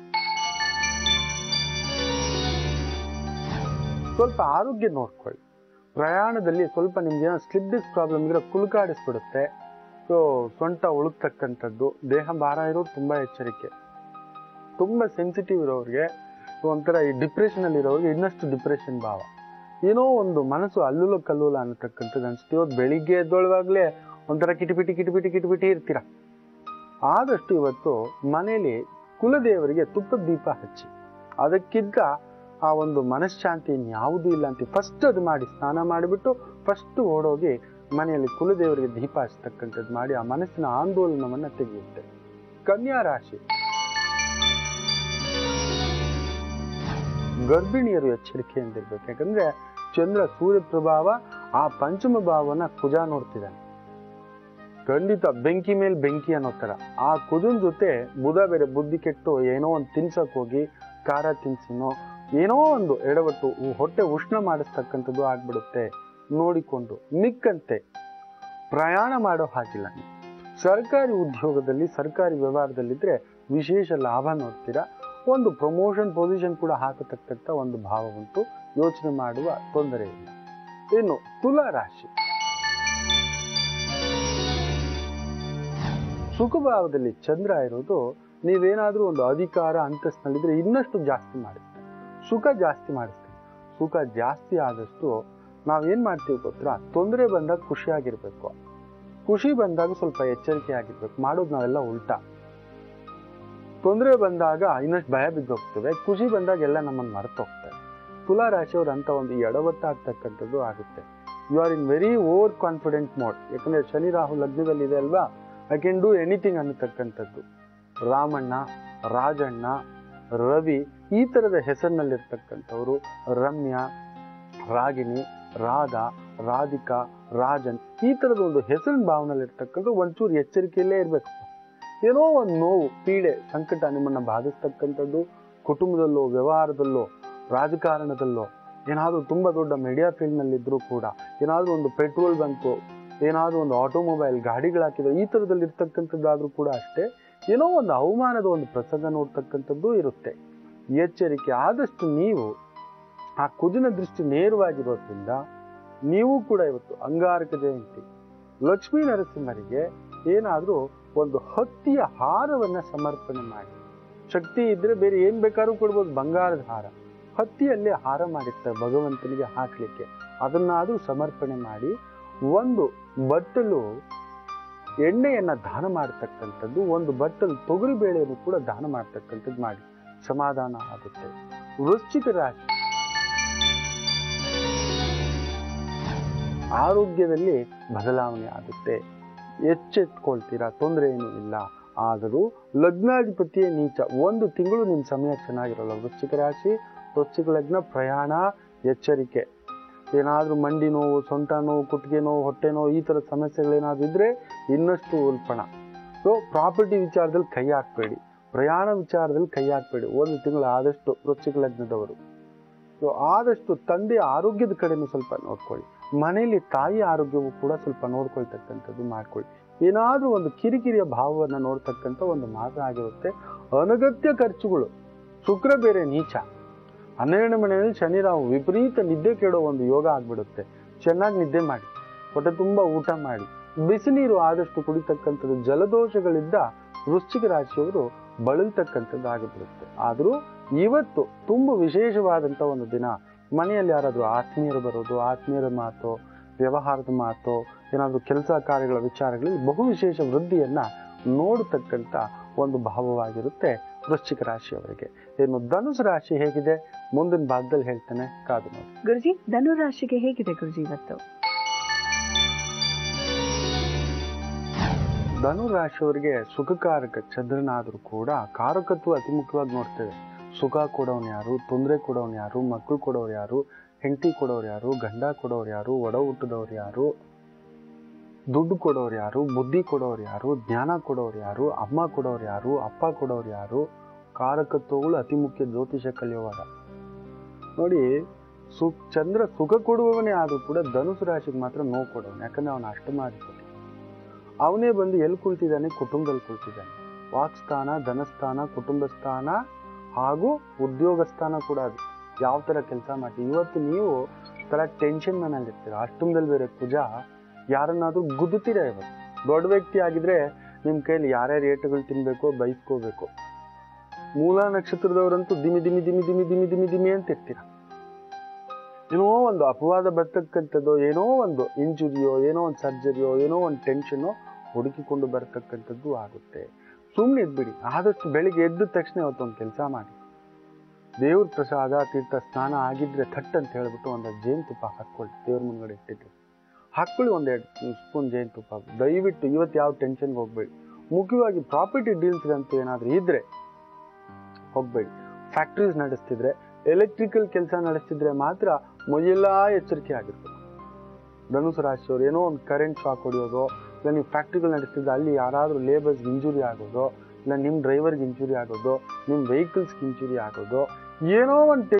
ಸ್ವಲ್ಪ ಆರೋಗ್ಯ ನೋಡ್ಕೊಳ್ಳಿ ಪ್ರಯಾಣದಲ್ಲಿ ಸ್ವಲ್ಪ ನಿಮ್ಗೆ ಸ್ಲಿಪ್ ಡಿಸ್ಕ್ ಪ್ರಾಬ್ಲಮ್ ಇದ್ರೆ ಕುಲುಕಾಡಿಸ್ಬಿಡುತ್ತೆ ಸೊ ಸೊಂಟ ಉಳುಕ್ತಕ್ಕಂಥದ್ದು ದೇಹ ಭಾರ ಇರೋದು ತುಂಬಾ ಎಚ್ಚರಿಕೆ ತುಂಬಾ ಸೆನ್ಸಿಟಿವ್ ಇರೋರಿಗೆ ಒಂಥರ ಈ ಡಿಪ್ರೆಷನ್ ಅಲ್ಲಿ ಇರೋರಿಗೆ ಇನ್ನಷ್ಟು ಡಿಪ್ರೆಷನ್ ಭಾವ ಏನೋ ಒಂದು ಮನಸ್ಸು ಅಲ್ಲುಲ ಕಲ್ಲುಲ ಅನ್ನತಕ್ಕಂಥದ್ದು ಅನ್ಸುತ್ತೆ ಇವತ್ತು ಬೆಳಿಗ್ಗೆ ಎದ್ದೊಳವಾಗ್ಲೇ ಒಂಥರ ಕಿಟಿಪಿಟಿ ಕಿಟಿಪಿಟಿ ಕಿಟಿಪಿಟಿ ಇರ್ತೀರ ಆದಷ್ಟು ಇವತ್ತು ಮನೆಯಲ್ಲಿ ಕುಲದೇವರಿಗೆ ತುಪ್ಪದ ದೀಪ ಹಚ್ಚಿ ಅದಕ್ಕಿಂತ ಆ ಒಂದು ಮನಃಶಾಂತಿ ಇನ್ಯಾವುದೂ ಇಲ್ಲ ಅಂತ ಫಸ್ಟ್ ಅದು ಮಾಡಿ ಸ್ನಾನ ಮಾಡಿಬಿಟ್ಟು ಫಸ್ಟ್ ಓಡೋಗಿ ಮನೆಯಲ್ಲಿ ಕುಲದೇವರಿಗೆ ದೀಪ ಹಚ್ಚತಕ್ಕಂಥದ್ದು ಮಾಡಿ ಆ ಮನಸ್ಸಿನ ಆಂದೋಲನವನ್ನ ತೆಗೆಯುತ್ತೆ ಕನ್ಯಾ ರಾಶಿ ಗರ್ಭಿಣಿಯರು ಎಚ್ಚರಿಕೆಯಿಂದಿರ್ಬೇಕು ಯಾಕಂದ್ರೆ ಚಂದ್ರ ಸೂರ್ಯ ಪ್ರಭಾವ ಆ ಪಂಚಮ ಭಾವನ ಕುಜ ನೋಡ್ತಿದ್ದಾನೆ ಖಂಡಿತ ಬೆಂಕಿ ಮೇಲೆ ಬೆಂಕಿ ಅನ್ನೋ ತರ ಆ ಕುಜನ್ ಜೊತೆ ಬುಧ ಬೇರೆ ಬುದ್ಧಿ ಕೆಟ್ಟು ಏನೋ ಒಂದು ತಿನ್ಸಕ್ ಹೋಗಿ ಖಾರ ತಿನ್ಸಿನೋ ಏನೋ ಒಂದು ಎಡವಟ್ಟು ಉ- ಹೊಟ್ಟೆ ಉಷ್ಣ ಮಾಡಿಸ್ತಕ್ಕಂಥದ್ದು ಆಗ್ಬಿಡುತ್ತೆ ನೋಡಿಕೊಂಡು ನಿಕ್ಕಂತೆ ಪ್ರಯಾಣ ಮಾಡೋ ಹಾಗಿಲ್ಲ ನೀವು. ಸರ್ಕಾರಿ ಉದ್ಯೋಗದಲ್ಲಿ ಸರ್ಕಾರಿ ವ್ಯವಹಾರದಲ್ಲಿದ್ರೆ ವಿಶೇಷ ಲಾಭ ನೋಡ್ತೀರಾ ಒಂದು ಪ್ರಮೋಷನ್ ಪೊಸಿಷನ್ ಕೂಡ ಹಾಕತಕ್ಕಂಥ ಒಂದು ಭಾವ ಉಂಟು ಯೋಚನೆ ಮಾಡುವ ತೊಂದರೆ ಇಲ್ಲ ಇನ್ನು ತುಲಾ ರಾಶಿ ಸುಖಭಾವದಲ್ಲಿ ಚಂದ್ರ ಇರೋದು ನೀವೇನಾದ್ರೂ ಒಂದು ಅಧಿಕಾರ ಅಂತಸ್ತಿನಲ್ಲಿದ್ರೆ ಇನ್ನಷ್ಟು ಜಾಸ್ತಿ ಮಾಡುತ್ತೆ ಸುಖ ಜಾಸ್ತಿ ಮಾಡಿಸ್ತಾರೆ ಸುಖ ಜಾಸ್ತಿ ಆದಷ್ಟು ನಾವೇನ್ ಮಾಡ್ತೀವಿ ಗೊತ್ತಾ ತೊಂದರೆ ಬಂದಾಗ ಖುಷಿಯಾಗಿರ್ಬೇಕು ಖುಷಿ ಬಂದಾಗ ಸ್ವಲ್ಪ ಎಚ್ಚರಿಕೆ ಆಗಿರ್ಬೇಕು ಮಾಡೋದು ನಾವೆಲ್ಲ ಉಲ್ಟಾ ತೊಂದರೆ ಬಂದಾಗ ಇನ್ನಷ್ಟು ಭಯ ಬಿದ್ದೋಗ್ತೇವೆ ಖುಷಿ ಬಂದಾಗ ಎಲ್ಲ ನಮ್ಮನ್ನು ಮರೆತು ಹೋಗ್ತೇವೆ ತುಲಾ ರಾಶಿಯವ್ರು ಅಂತ ಒಂದು ಎಡವಟ್ಟಾಗ್ತಕ್ಕಂಥದ್ದು ಆಗುತ್ತೆ you are in very over confident mode ಯಾಕಂದ್ರೆ ಶನಿ ರಾಹು ಲಗ್ನದಲ್ಲಿ ಇದೆ ಅಲ್ವಾ ಐ ಕ್ಯಾನ್ ಡೂ ಎನಿಥಿಂಗ್ ಅನ್ನತಕ್ಕಂಥದ್ದು ರಾಮಣ್ಣ ರಾಜಣ್ಣ ರವಿ ಈ ತರದ ಹೆಸರಿನಲ್ಲಿರ್ತಕ್ಕಂಥವ್ರು ರಮ್ಯಾ ರಾಗಿಣಿ ರಾಧಾ ರಾಧಿಕಾ ರಾಜನ್ ಈ ತರದ ಒಂದು ಹೆಸರಿನ ಭಾವನೆಯಲ್ಲಿರ್ತಕ್ಕಂಥ ಒಂಚೂರು ಎಚ್ಚರಿಕೆಯಲ್ಲೇ ಇರಬೇಕು ಏನೋ ಒಂದು ನೋವು ಪೀಡೆ ಸಂಕಟ ನಿಮ್ಮನ್ನ ಬಾಧಿಸ್ತಕ್ಕಂಥದ್ದು ಕುಟುಂಬದಲ್ಲೋ ವ್ಯವಹಾರದಲ್ಲೋ ರಾಜಕಾರಣದಲ್ಲೋ ಏನಾದರೂ ತುಂಬಾ ದೊಡ್ಡ ಮೀಡಿಯಾ ಫೀಲ್ಡ್ನಲ್ಲಿ ಇದ್ರೂ ಕೂಡ ಏನಾದರೂ ಒಂದು ಪೆಟ್ರೋಲ್ ಬಂಕು ಏನಾದರೂ ಒಂದು ಆಟೋಮೊಬೈಲ್ ಗಾಡಿಗಳಾಕಿದ್ರೆ ಈ ಥರದಲ್ಲಿ ಇರ್ತಕ್ಕಂಥದ್ದಾದ್ರೂ ಕೂಡ ಅಷ್ಟೇ ಏನೋ ಒಂದು ಅವಮಾನದ ಒಂದು ಪ್ರಸಂಗ ನೋಡ್ತಕ್ಕಂಥದ್ದು ಇರುತ್ತೆ ಎಚ್ಚರಿಕೆ ಆದಷ್ಟು ನೀವು ಆ ಕುದಿನ ದೃಷ್ಟಿ ನೇರವಾಗಿರೋದ್ರಿಂದ ನೀವು ಕೂಡ ಇವತ್ತು ಅಂಗಾರಕ ಜಯಂತಿ ಲಕ್ಷ್ಮೀ ನರಸಿಂಹರಿಗೆ ಏನಾದರೂ ಒಂದು ಹತ್ತಿಯ ಹಾರವನ್ನ ಸಮರ್ಪಣೆ ಮಾಡಿ ಶಕ್ತಿ ಇದ್ರೆ ಬೇರೆ ಏನ್ ಬೇಕಾದ್ರೂ ಕೊಡ್ಬೋದು ಬಂಗಾರದ ಹಾರ ಹತ್ತಿಯಲ್ಲೇ ಹಾರ ಮಾಡಿರ್ತಾರೆ ಭಗವಂತನಿಗೆ ಹಾಕ್ಲಿಕ್ಕೆ ಅದನ್ನಾದ್ರೂ ಸಮರ್ಪಣೆ ಮಾಡಿ ಒಂದು ಬಟ್ಟಲು ಎಣ್ಣೆಯನ್ನ ದಾನ ಮಾಡತಕ್ಕಂಥದ್ದು ಒಂದು ಬಟ್ಟಲು ತೊಗರಿ ಬೇಳೆಯನ್ನು ಕೂಡ ದಾನ ಮಾಡತಕ್ಕಂಥದ್ದು ಮಾಡಿ ಸಮಾಧಾನ ಆಗುತ್ತೆ ವೃಶ್ಚಿಕ ರಾಶಿ ಆರೋಗ್ಯದಲ್ಲಿ ಬದಲಾವಣೆ ಆಗುತ್ತೆ ಎಚ್ಚೆತ್ಕೊಳ್ತೀರಾ ತೊಂದರೆ ಏನೂ ಇಲ್ಲ ಆದರೂ ಲಗ್ನಾಧಿಪತಿಯೇ ನೀಚ ಒಂದು ತಿಂಗಳು ನಿಮ್ಮ ಸಮಯ ಚೆನ್ನಾಗಿರಲ್ಲ ವೃಶ್ಚಿಕ ರಾಶಿ ವೃಶ್ಚಿಕ ಲಗ್ನ ಪ್ರಯಾಣ ಎಚ್ಚರಿಕೆ ಏನಾದರೂ ಮಂಡಿ ನೋವು ಸೊಂಟ ನೋವು ಕುತ್ತಿಗೆ ನೋವು ಹೊಟ್ಟೆ ನೋವು ಈ ಥರದ ಸಮಸ್ಯೆಗಳೇನಾದರೂ ಇದ್ರೆ ಇನ್ನಷ್ಟು ಉಲ್ಪಣ ಸೊ ಪ್ರಾಪರ್ಟಿ ವಿಚಾರದಲ್ಲಿ ಕೈ ಹಾಕಬೇಡಿ ಪ್ರಯಾಣ ವಿಚಾರದಲ್ಲಿ ಕೈ ಹಾಕಬೇಡಿ ಒಂದು ತಿಂಗಳು ಆದಷ್ಟು ವೃಶ್ಚಿಕ ಲಗ್ನದವರು ಸೊ ಆದಷ್ಟು ತಂದೆಯ ಆರೋಗ್ಯದ ಕಡೆನೂ ಸ್ವಲ್ಪ ನೋಡ್ಕೊಳ್ಳಿ ಮನೆಯಲ್ಲಿ ತಾಯಿ ಆರೋಗ್ಯವು ಕೂಡ ಸ್ವಲ್ಪ ನೋಡ್ಕೊಳ್ತಕ್ಕಂಥದ್ದು ಮಾಡ್ಕೊಳ್ಳಿ ಏನಾದರೂ ಒಂದು ಕಿರಿಕಿರಿಯ ಭಾವವನ್ನು ನೋಡ್ತಕ್ಕಂಥ ಒಂದು ಮಾಸ ಆಗಿರುತ್ತೆ ಅನಗತ್ಯ ಖರ್ಚುಗಳು ಶುಕ್ರ ಬೇರೆ ನೀಚ ಹನ್ನೆರಡನೇ ಮನೆಯಲ್ಲಿ ಶನಿ ರಾಹು ವಿಪರೀತ ನಿದ್ದೆ ಕೆಡೋ ಒಂದು ಯೋಗ ಆಗ್ಬಿಡುತ್ತೆ ಚೆನ್ನಾಗಿ ನಿದ್ದೆ ಮಾಡಿ ಹೊಟ್ಟೆ ತುಂಬ ಊಟ ಮಾಡಿ ಬಿಸಿನೀರು ಆದಷ್ಟು ಕುಡಿತಕ್ಕಂಥದ್ದು ಜಲದೋಷಗಳಿಂದ ವೃಶ್ಚಿಕ ರಾಶಿಯವರು ಬಳಲ್ತಕ್ಕಂಥದ್ದು ಆಗಿಬಿಡುತ್ತೆ ಆದರೂ ಇವತ್ತು ತುಂಬ ವಿಶೇಷವಾದಂಥ ಒಂದು ದಿನ ಮನೆಯಲ್ಲಿ ಯಾರಾದರೂ ಆತ್ಮೀಯರು ಬರೋದು ಆತ್ಮೀಯರ ಮಾತು ವ್ಯವಹಾರದ ಮಾತು ಏನಾದರೂ ಕೆಲಸ ಕಾರ್ಯಗಳ ವಿಚಾರಗಳಲ್ಲಿ ಬಹು ವಿಶೇಷ ವೃದ್ಧಿಯನ್ನ ನೋಡತಕ್ಕಂಥ ಒಂದು ಭಾವವಾಗಿರುತ್ತೆ ವೃಶ್ಚಿಕ ರಾಶಿಯವರಿಗೆ ಇನ್ನು ಧನುಸು ರಾಶಿ ಹೇಗಿದೆ ಮುಂದಿನ ಭಾಗದಲ್ಲಿ ಹೇಳ್ತೇನೆ ಕಾದು ನೋಡಿ
ಗುರುಜಿ ಧನುರಾಶಿಗೆ ಹೇಗಿದೆ ಗುರುಜಿ ಇವತ್ತು
ಧನು ರಾಶಿಯವರಿಗೆ ಸುಖಕಾರಕ ಚಂದ್ರನಾದರೂ ಕೂಡ ಕಾರಕತ್ವ ಅತಿ ಮುಖ್ಯವಾಗಿ ನೋಡ್ತೇವೆ ಸುಖ ಕೊಡೋನು ಯಾರು ತೊಂದರೆ ಕೊಡೋನು ಯಾರು ಮಕ್ಕಳು ಕೊಡೋರು ಯಾರು ಹೆಂಡತಿ ಕೊಡೋರು ಯಾರು ಗಂಡ ಕೊಡೋರು ಯಾರು ಒಡ ಹುಟ್ಟಿದವ್ರು ಯಾರು ದುಡ್ಡು ಕೊಡೋರು ಯಾರು ಬುದ್ಧಿ ಕೊಡೋರು ಯಾರು ಜ್ಞಾನ ಕೊಡೋರು ಯಾರು ಅಮ್ಮ ಕೊಡೋರು ಯಾರು ಅಪ್ಪ ಕೊಡೋರು ಯಾರು ಕಾರಕತ್ವಗಳು ಅತಿ ಮುಖ್ಯ ಜ್ಯೋತಿಷ ಕಲಿಯುವಾಗ ನೋಡಿ ಸು ಚಂದ್ರ ಸುಖ ಕೊಡುವವನೇ ಆದರೂ ಕೂಡ ಧನುಸು ರಾಶಿಗೆ ಮಾತ್ರ ನೋವು ಕೊಡೋನು ಯಾಕಂದ್ರೆ ಅವನ ಅಷ್ಟಮಾಧಿಪತಿ ಅವನೇ ಬಂದು ಎಲ್ಲಿ ಕುಳಿತಿದ್ದಾನೆ ಕುಟುಂಬದಲ್ಲಿ ಕುಳಿತಿದ್ದಾನೆ ವಾಕ್ಸ್ಥಾನ ಧನಸ್ಥಾನ ಕುಟುಂಬ ಸ್ಥಾನ ಹಾಗೂ ಉದ್ಯೋಗ ಸ್ಥಾನ ಕೂಡ ಅದು ಯಾವ ತರ ಕೆಲಸ ಮಾಡಿ ಇವತ್ತು ನೀವು ತರ ಟೆನ್ಷನ್ ಮನೇಲಿ ಇರ್ತೀರ ಅಷ್ಟಮದಲ್ಲಿ ಬೇರೆ ಕುಜ ಯಾರನ್ನಾದ್ರೂ ಗುದ್ದುತ್ತೀರ ಇವತ್ತು ದೊಡ್ಡ ವ್ಯಕ್ತಿ ಆಗಿದ್ರೆ ನಿಮ್ ಕೈಲಿ ಯಾರ್ಯಾರು ಏಟುಗಳು ತಿನ್ಬೇಕೋ ಬೈಸ್ಕೋಬೇಕು ಮೂಲ ನಕ್ಷತ್ರದವರಂತೂ ದಿಮಿ ದಿಮಿ ದಿಮಿ ದಿಮಿ ದಿಮಿ ದಿಮಿ ದಿಮಿ ಅಂತ ಇರ್ತೀರ ಏನೋ ಒಂದು ಅಪವಾದ ಬರ್ತಕ್ಕಂಥದ್ದು ಏನೋ ಒಂದು ಇಂಜುರಿಯೋ ಏನೋ ಒಂದು ಸರ್ಜರಿಯೋ ಏನೋ ಒಂದು ಟೆನ್ಷನೋ ಹುಡುಕಿಕೊಂಡು ಬರ್ತಕ್ಕಂಥದ್ದು ಆಗುತ್ತೆ ಸುಮ್ಮನೆ ಇದ್ಬಿಡಿ ಆದಷ್ಟು ಬೆಳಿಗ್ಗೆ ಎದ್ದ ತಕ್ಷಣ ಇವತ್ತೊಂದು ಕೆಲಸ ಮಾಡಿ ದೇವ್ರ ಪ್ರಸಾದ ತೀರ್ಥ ಸ್ನಾನ ಆಗಿದ್ರೆ ಥಟ್ ಅಂತ ಹೇಳ್ಬಿಟ್ಟು ಒಂದು ಜೇನುತುಪ್ಪ ಹಾಕ್ಕೊಳ್ಳಿ ದೇವ್ರ ಮುಂದ್ಗಡೆ ಇಟ್ಟಿದ್ದು ಹಾಕ್ಕೊಳ್ಳಿ ಒಂದೆರಡು ಸ್ಪೂನ್ ಜೇನುತುಪ್ಪ ದಯವಿಟ್ಟು ಇವತ್ತು ಯಾವ ಟೆನ್ಷನ್ಗೆ ಹೋಗ್ಬೇಡಿ ಮುಖ್ಯವಾಗಿ ಪ್ರಾಪರ್ಟಿ ಡೀಲ್ಸ್ಗಂತೂ ಏನಾದರೂ ಇದ್ರೆ ಹೋಗ್ಬೇಡಿ ಫ್ಯಾಕ್ಟ್ರೀಸ್ ನಡೆಸ್ತಿದ್ರೆ ಎಲೆಕ್ಟ್ರಿಕಲ್ ಕೆಲಸ ನಡೆಸ್ತಿದ್ರೆ ಮಾತ್ರ ಮೊದಲೆಲ್ಲ ಎಚ್ಚರಿಕೆ ಆಗಿರ್ಬೇಕು ಧನುಸು ರಾಶಿಯವರು ಏನೋ ಒಂದು ಕರೆಂಟ್ ಶಾಕ್ ಹೊಡೆಯೋದು ಇಲ್ಲ ನೀವು ಫ್ಯಾಕ್ಟ್ರಿಗಳು ನಡೆಸ್ತಿದ್ರೆ ಅಲ್ಲಿ ಯಾರಾದರೂ ಲೇಬರ್ಸ್ಗೆ ಇಂಜುರಿ ಆಗೋದು ಇಲ್ಲ ನಿಮ್ಮ ಡ್ರೈವರ್ಗೆ ಇಂಜುರಿ ಆಗೋದು ನಿಮ್ಮ ವೆಹಿಕಲ್ಸ್ಗೆ ಇಂಜುರಿ ಆಗೋದು ಏನೋ ಒಂದು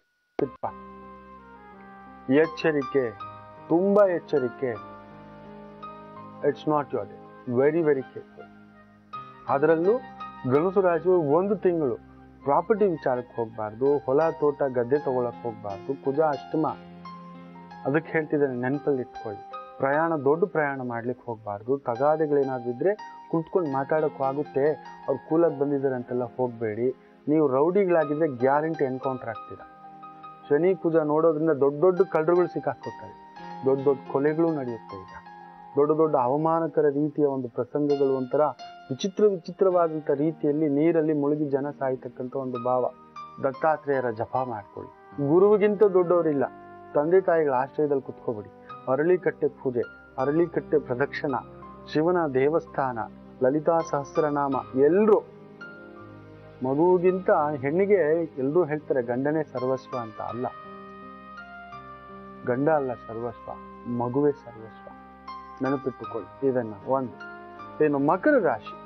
ಎಚ್ಚರಿಕೆ ತುಂಬಾ ಎಚ್ಚರಿಕೆ it's not your day very very careful ಅದರಲ್ಲೂ ಗಣಸು ರಾಶಿ ಒಂದು ತಿಂಗಳು ಪ್ರಾಪರ್ಟಿ ವಿಚಾರಕ್ಕೆ ಹೋಗಬಾರ್ದು ಹೊಲ ತೋಟ ಗದ್ದೆ ತಗೊಳಕ್ ಹೋಗಬಾರ್ದು ಕುಜ ಅಷ್ಟಮ ಅದಕ್ಕೆ ಹೇಳ್ತಿದ್ದೇನೆ ನೆನಪಲ್ಲಿ ಇಟ್ಕೊಳ್ಳಿ ಪ್ರಯಾಣ ದೊಡ್ಡ ಪ್ರಯಾಣ ಮಾಡ್ಲಿಕ್ಕೆ ಹೋಗಬಾರ್ದು ತಗಾದೆಗಳೇನಾದ್ರು ಇದ್ರೆ ಕುತ್ಕೊಂಡು ಮಾತಾಡೋಕ್ಕೂ ಆಗುತ್ತೆ ಅವ್ರು ಕೂಲಾಗಿ ಬಂದಿದ್ದಾರೆ ಅಂತೆಲ್ಲ ಹೋಗಬೇಡಿ ನೀವು ರೌಡಿಗಳಾಗಿದ್ರೆ ಗ್ಯಾರಂಟಿ ಎನ್ಕೌಂಟರ್ ಆಗ್ತೀರಾ ಶನಿ ಕುಜ ನೋಡೋದ್ರಿಂದ ದೊಡ್ಡ ದೊಡ್ಡ ಕಳ್ಳರುಗಳು ಸಿಕ್ಕಾಕ್ಕೊತಾರೆ ದೊಡ್ಡ ದೊಡ್ಡ ಕೊಲೆಗಳು ನಡೆಯುತ್ತೆ ಈಗ ದೊಡ್ಡ ದೊಡ್ಡ ಅವಮಾನಕರ ರೀತಿಯ ಒಂದು ಪ್ರಸಂಗಗಳು ಒಂಥರ ವಿಚಿತ್ರ ವಿಚಿತ್ರವಾದಂಥ ರೀತಿಯಲ್ಲಿ ನೀರಲ್ಲಿ ಮುಳುಗಿ ಜನ ಸಾಯ್ತಕ್ಕಂಥ ಒಂದು ಭಾವ ದತ್ತಾತ್ರೇಯರ ಜಪ ಮಾಡ್ಕೊಳ್ಳಿ ಗುರುವಿಗಿಂತ ದೊಡ್ಡವರಿಲ್ಲ ತಂದೆ ತಾಯಿಗಳ ಆಶ್ರಯದಲ್ಲಿ ಕುತ್ಕೋಬಿಡಿ ಅರಳಿಕಟ್ಟೆ ಪೂಜೆ ಅರಳಿಕಟ್ಟೆ ಪ್ರದಕ್ಷಿಣ ಶಿವನ ದೇವಸ್ಥಾನ ಲಲಿತಾ ಸಹಸ್ರನಾಮ ಎಲ್ಲರೂ ಮಗುವಿಗಿಂತ ಹೆಣ್ಣಿಗೆ ಎಲ್ಲರೂ ಹೇಳ್ತಾರೆ ಗಂಡನೇ ಸರ್ವಸ್ವ ಅಂತ ಅಲ್ಲ ಗಂಡ ಅಲ್ಲ ಸರ್ವಸ್ವ ಮಗುವೇ ಸರ್ವಸ್ವ ನೆನಪಿಟ್ಟುಕೊಳ್ಳಿ ಇದನ್ನ ಒಂದು ಇನ್ನು ಮಕರ ರಾಶಿ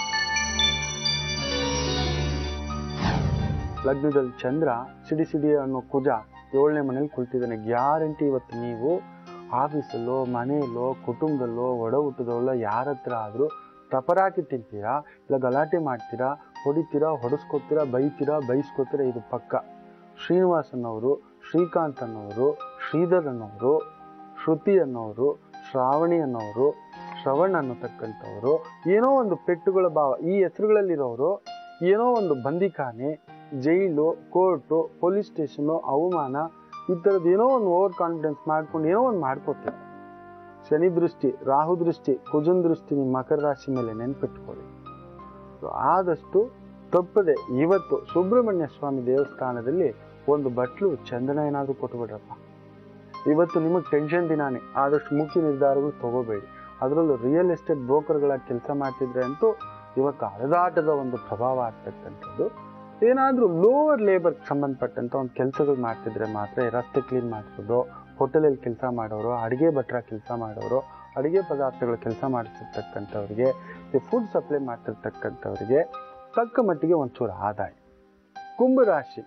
ಲಗ್ನದಲ್ಲಿ ಚಂದ್ರ ಸಿಡಿ ಸಿಡಿ ಅನ್ನೋ ಕುಜ ಏಳನೇ ಮನೇಲಿ ಕುಳಿತಿದ್ದಾನೆ ಗ್ಯಾರಂಟಿ ಇವತ್ತು ನೀವು ಆಫೀಸಲ್ಲೋ ಮನೆಯಲ್ಲೋ ಕುಟುಂಬದಲ್ಲೋ ಒಡ ಹುಟ್ಟದಲ್ಲೋ ಯಾರ ಹತ್ರ ಆದರೂ ತಪರಾಕಿ ತಿಂತೀರಾ ಇಲ್ಲ ಗಲಾಟೆ ಮಾಡ್ತೀರಾ ಹೊಡಿತೀರಾ ಹೊಡೆಸ್ಕೊತೀರಾ ಬೈತೀರಾ ಬೈಸ್ಕೊತೀರಾ ಇದು ಪಕ್ಕ ಶ್ರೀನಿವಾಸ್ ಅನ್ನೋರು ಶ್ರೀಕಾಂತ್ ಅನ್ನೋರು ಶ್ರೀಧರ್ ಅನ್ನೋರು ಶ್ರುತಿ ಅನ್ನೋರು ಶ್ರಾವಣಿ ಅನ್ನೋರು ಶ್ರವಣ್ ಅನ್ನತಕ್ಕಂಥವ್ರು ಏನೋ ಒಂದು ಪೆಟ್ಟುಗಳ ಭಾವ ಈ ಹೆಸರುಗಳಲ್ಲಿರೋರು ಏನೋ ಒಂದು ಬಂದಿಖಾನೆ ಜೈಲು ಕೋರ್ಟು ಪೊಲೀಸ್ ಸ್ಟೇಷನು ಅವಮಾನ ಈ ಥರದ್ದು ಏನೋ ಒಂದು ಓವರ್ ಕಾನ್ಫಿಡೆನ್ಸ್ ಮಾಡ್ಕೊಂಡು ಏನೋ ಒಂದು ಮಾಡ್ಕೋತೀರ ಶನಿ ದೃಷ್ಟಿ ರಾಹು ದೃಷ್ಟಿ ಕುಜನ್ ದೃಷ್ಟಿ ನಿಮ್ಮ ಮಕರ ರಾಶಿ ಮೇಲೆ ನೆನ್ಪಿಟ್ಕೊಳ್ಳಿ So, ಆದಷ್ಟು ತಪ್ಪದೆ ಇವತ್ತು ಸುಬ್ರಹ್ಮಣ್ಯ ಸ್ವಾಮಿ ದೇವಸ್ಥಾನದಲ್ಲಿ ಒಂದು ಬಟ್ಲು ಚಂದನ ಏನಾದರೂ ಕೊಟ್ಬಿಡ್ರಪ್ಪ ಇವತ್ತು ನಿಮಗೆ ಟೆನ್ಷನ್ ದಿನಾನೇ ಆದಷ್ಟು ಮುಖ್ಯ ನಿರ್ಧಾರಗಳು ತಗೋಬೇಡಿ ಅದರಲ್ಲೂ ರಿಯಲ್ ಎಸ್ಟೇಟ್ ಬ್ರೋಕರ್ಗಳಾಗಿ ಕೆಲಸ ಮಾಡ್ತಿದ್ರೆ ಅಂತೂ ಇವತ್ತು ಅಲೆದಾಟದ ಒಂದು ಪ್ರಭಾವ ಆಗ್ತಕ್ಕಂಥದ್ದು ಏನಾದರೂ ಲೋವರ್ ಲೇಬರ್ ಸಂಬಂಧಪಟ್ಟಂಥ ಒಂದು ಕೆಲಸಗಳು ಮಾಡ್ತಿದ್ರೆ ಮಾತ್ರ ಈ ರಸ್ತೆ ಕ್ಲೀನ್ ಮಾಡಿಸೋದು ಹೋಟೆಲಲ್ಲಿ ಕೆಲಸ ಮಾಡೋರು ಅಡುಗೆ ಭಟ್ರ ಕೆಲಸ ಮಾಡೋರು ಅಡುಗೆ ಪದಾರ್ಥಗಳ ಕೆಲಸ ಮಾಡಿಸಿರ್ತಕ್ಕಂಥವ್ರಿಗೆ ಈ ಫುಡ್ ಸಪ್ಲೈ ಮಾಡ್ತಿರ್ತಕ್ಕಂಥವ್ರಿಗೆ ತಕ್ಕ ಮಟ್ಟಿಗೆ ಒಂಚೂರು ಆದಾಯ ಕುಂಭರಾಶಿ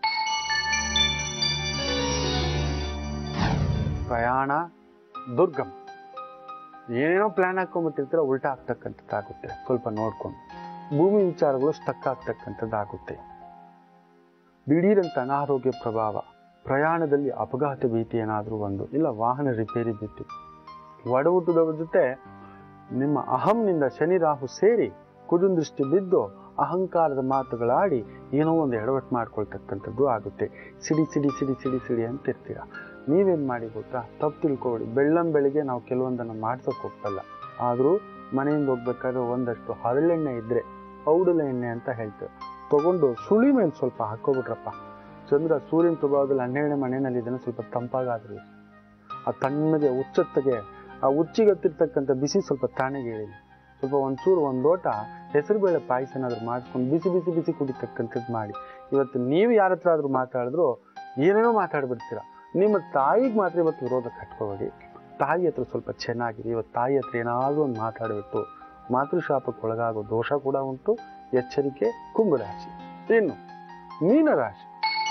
ಪ್ರಯಾಣ ದುರ್ಗಮ ಏನೇನೋ ಪ್ಲಾನ್ ಹಾಕೊಂಡ್ಬಿಟ್ಟಿರ್ತೀರ ಉಲ್ಟಾ ಆಗ್ತಕ್ಕಂಥದ್ದಾಗುತ್ತೆ ಸ್ವಲ್ಪ ನೋಡ್ಕೊಂಡು ಭೂಮಿ ವಿಚಾರಗಳು ಸ್ಟಕ್ ಆಗ್ತಕ್ಕಂಥದ್ದಾಗುತ್ತೆ ದಿಢೀರಂತ ಅನಾರೋಗ್ಯ ಪ್ರಭಾವ ಪ್ರಯಾಣದಲ್ಲಿ ಅಪಘಾತ ಭೀತಿ ಏನಾದರೂ ಒಂದು ಇಲ್ಲ ವಾಹನ ರಿಪೇರಿ ಭೀತಿ ಒಡಹುಟ್ಟದವ್ರ ಜೊತೆ ನಿಮ್ಮ ಅಹಂನಿಂದ ಶನಿ ರಾಹು ಸೇರಿ ಕುದುನ್ ದೃಷ್ಟಿ ಬಿದ್ದು ಅಹಂಕಾರದ ಮಾತುಗಳಾಡಿ ಏನೋ ಒಂದು ಎಡವಟ್ಟು ಮಾಡ್ಕೊಳ್ತಕ್ಕಂಥದ್ದು ಆಗುತ್ತೆ ಸಿಡಿ ಸಿಡಿ ಸಿಡಿ ಸಿಡಿ ಸಿಡಿ ಅಂತ ಇರ್ತೀರ ನೀವೇನು ಮಾಡಿ ಗೊತ್ತಾ ತಪ್ಪು ತಿಳ್ಕೊಬೇಡಿ ಬೆಳ್ಳಂ ಬೆಳಿಗ್ಗೆ ನಾವು ಕೆಲವೊಂದನ್ನು ಮಾಡ್ಸೋಕೆ ಹೋಗ್ತಲ್ಲ ಆದರೂ ಮನೆಯಿಂದ ಹೋಗ್ಬೇಕಾದ್ರೆ ಒಂದಷ್ಟು ಹರಳೆಣ್ಣೆ ಇದ್ದರೆ ಔಡಲ ಎಣ್ಣೆ ಅಂತ ಹೇಳ್ತೇವೆ ತಗೊಂಡು ಸುಳಿ ಮೇಲೆ ಸ್ವಲ್ಪ ಹಾಕೋಬಿಟ್ರಪ್ಪ ಚಂದ್ರ ಸೂರ್ಯನ ಪ್ರಭಾವದಲ್ಲಿ ಹನ್ನೆರಡನೇ ಮನೆಯಲ್ಲಿ ಇದನ್ನು ಸ್ವಲ್ಪ ತಂಪಾಗಾದ್ರೂ ಆ ತಣ್ಣಗೆ ಉಚ್ಚತ್ತಗೆ ಆ ಉಚ್ಚಿಗತ್ತಿರ್ತಕ್ಕಂಥ ಬಿಸಿ ಸ್ವಲ್ಪ ತಾಣಿಗೆ ಇಳಿಲಿ ಸ್ವಲ್ಪ ಒಂಚೂರು ಒಂದು ಲೋಟ ಹೆಸರುಬೇಳೆ ಪಾಯಸ ಏನಾದ್ರು ಮಾಡಿಸ್ಕೊಂಡು ಬಿಸಿ ಬಿಸಿ ಬಿಸಿ ಕುಡಿತಕ್ಕಂಥದ್ದು ಮಾಡಿ ಇವತ್ತು ನೀವು ಯಾರ ಹತ್ರ ಆದರೂ ಮಾತಾಡಿದ್ರು ಏನೇನೋ ಮಾತಾಡ್ಬಿಡ್ತೀರ ನಿಮ್ಮ ತಾಯಿಗೆ ಮಾತ್ರ ಇವತ್ತು ವಿರೋಧ ಕಟ್ಕೋಬೇಡಿ ತಾಯಿ ಹತ್ರ ಸ್ವಲ್ಪ ಚೆನ್ನಾಗಿದೆ ಇವತ್ತು ತಾಯಿ ಹತ್ರ ಏನಾದರೂ ಒಂದು ಮಾತಾಡಬೇಕು ಮಾತೃಶಾಪಕ್ಕೆ ಒಳಗಾಗೋ ದೋಷ ಕೂಡ ಉಂಟು ಎಚ್ಚರಿಕೆ ಕುಂಭರಾಶಿ ಇನ್ನು ಮೀನರಾಶಿ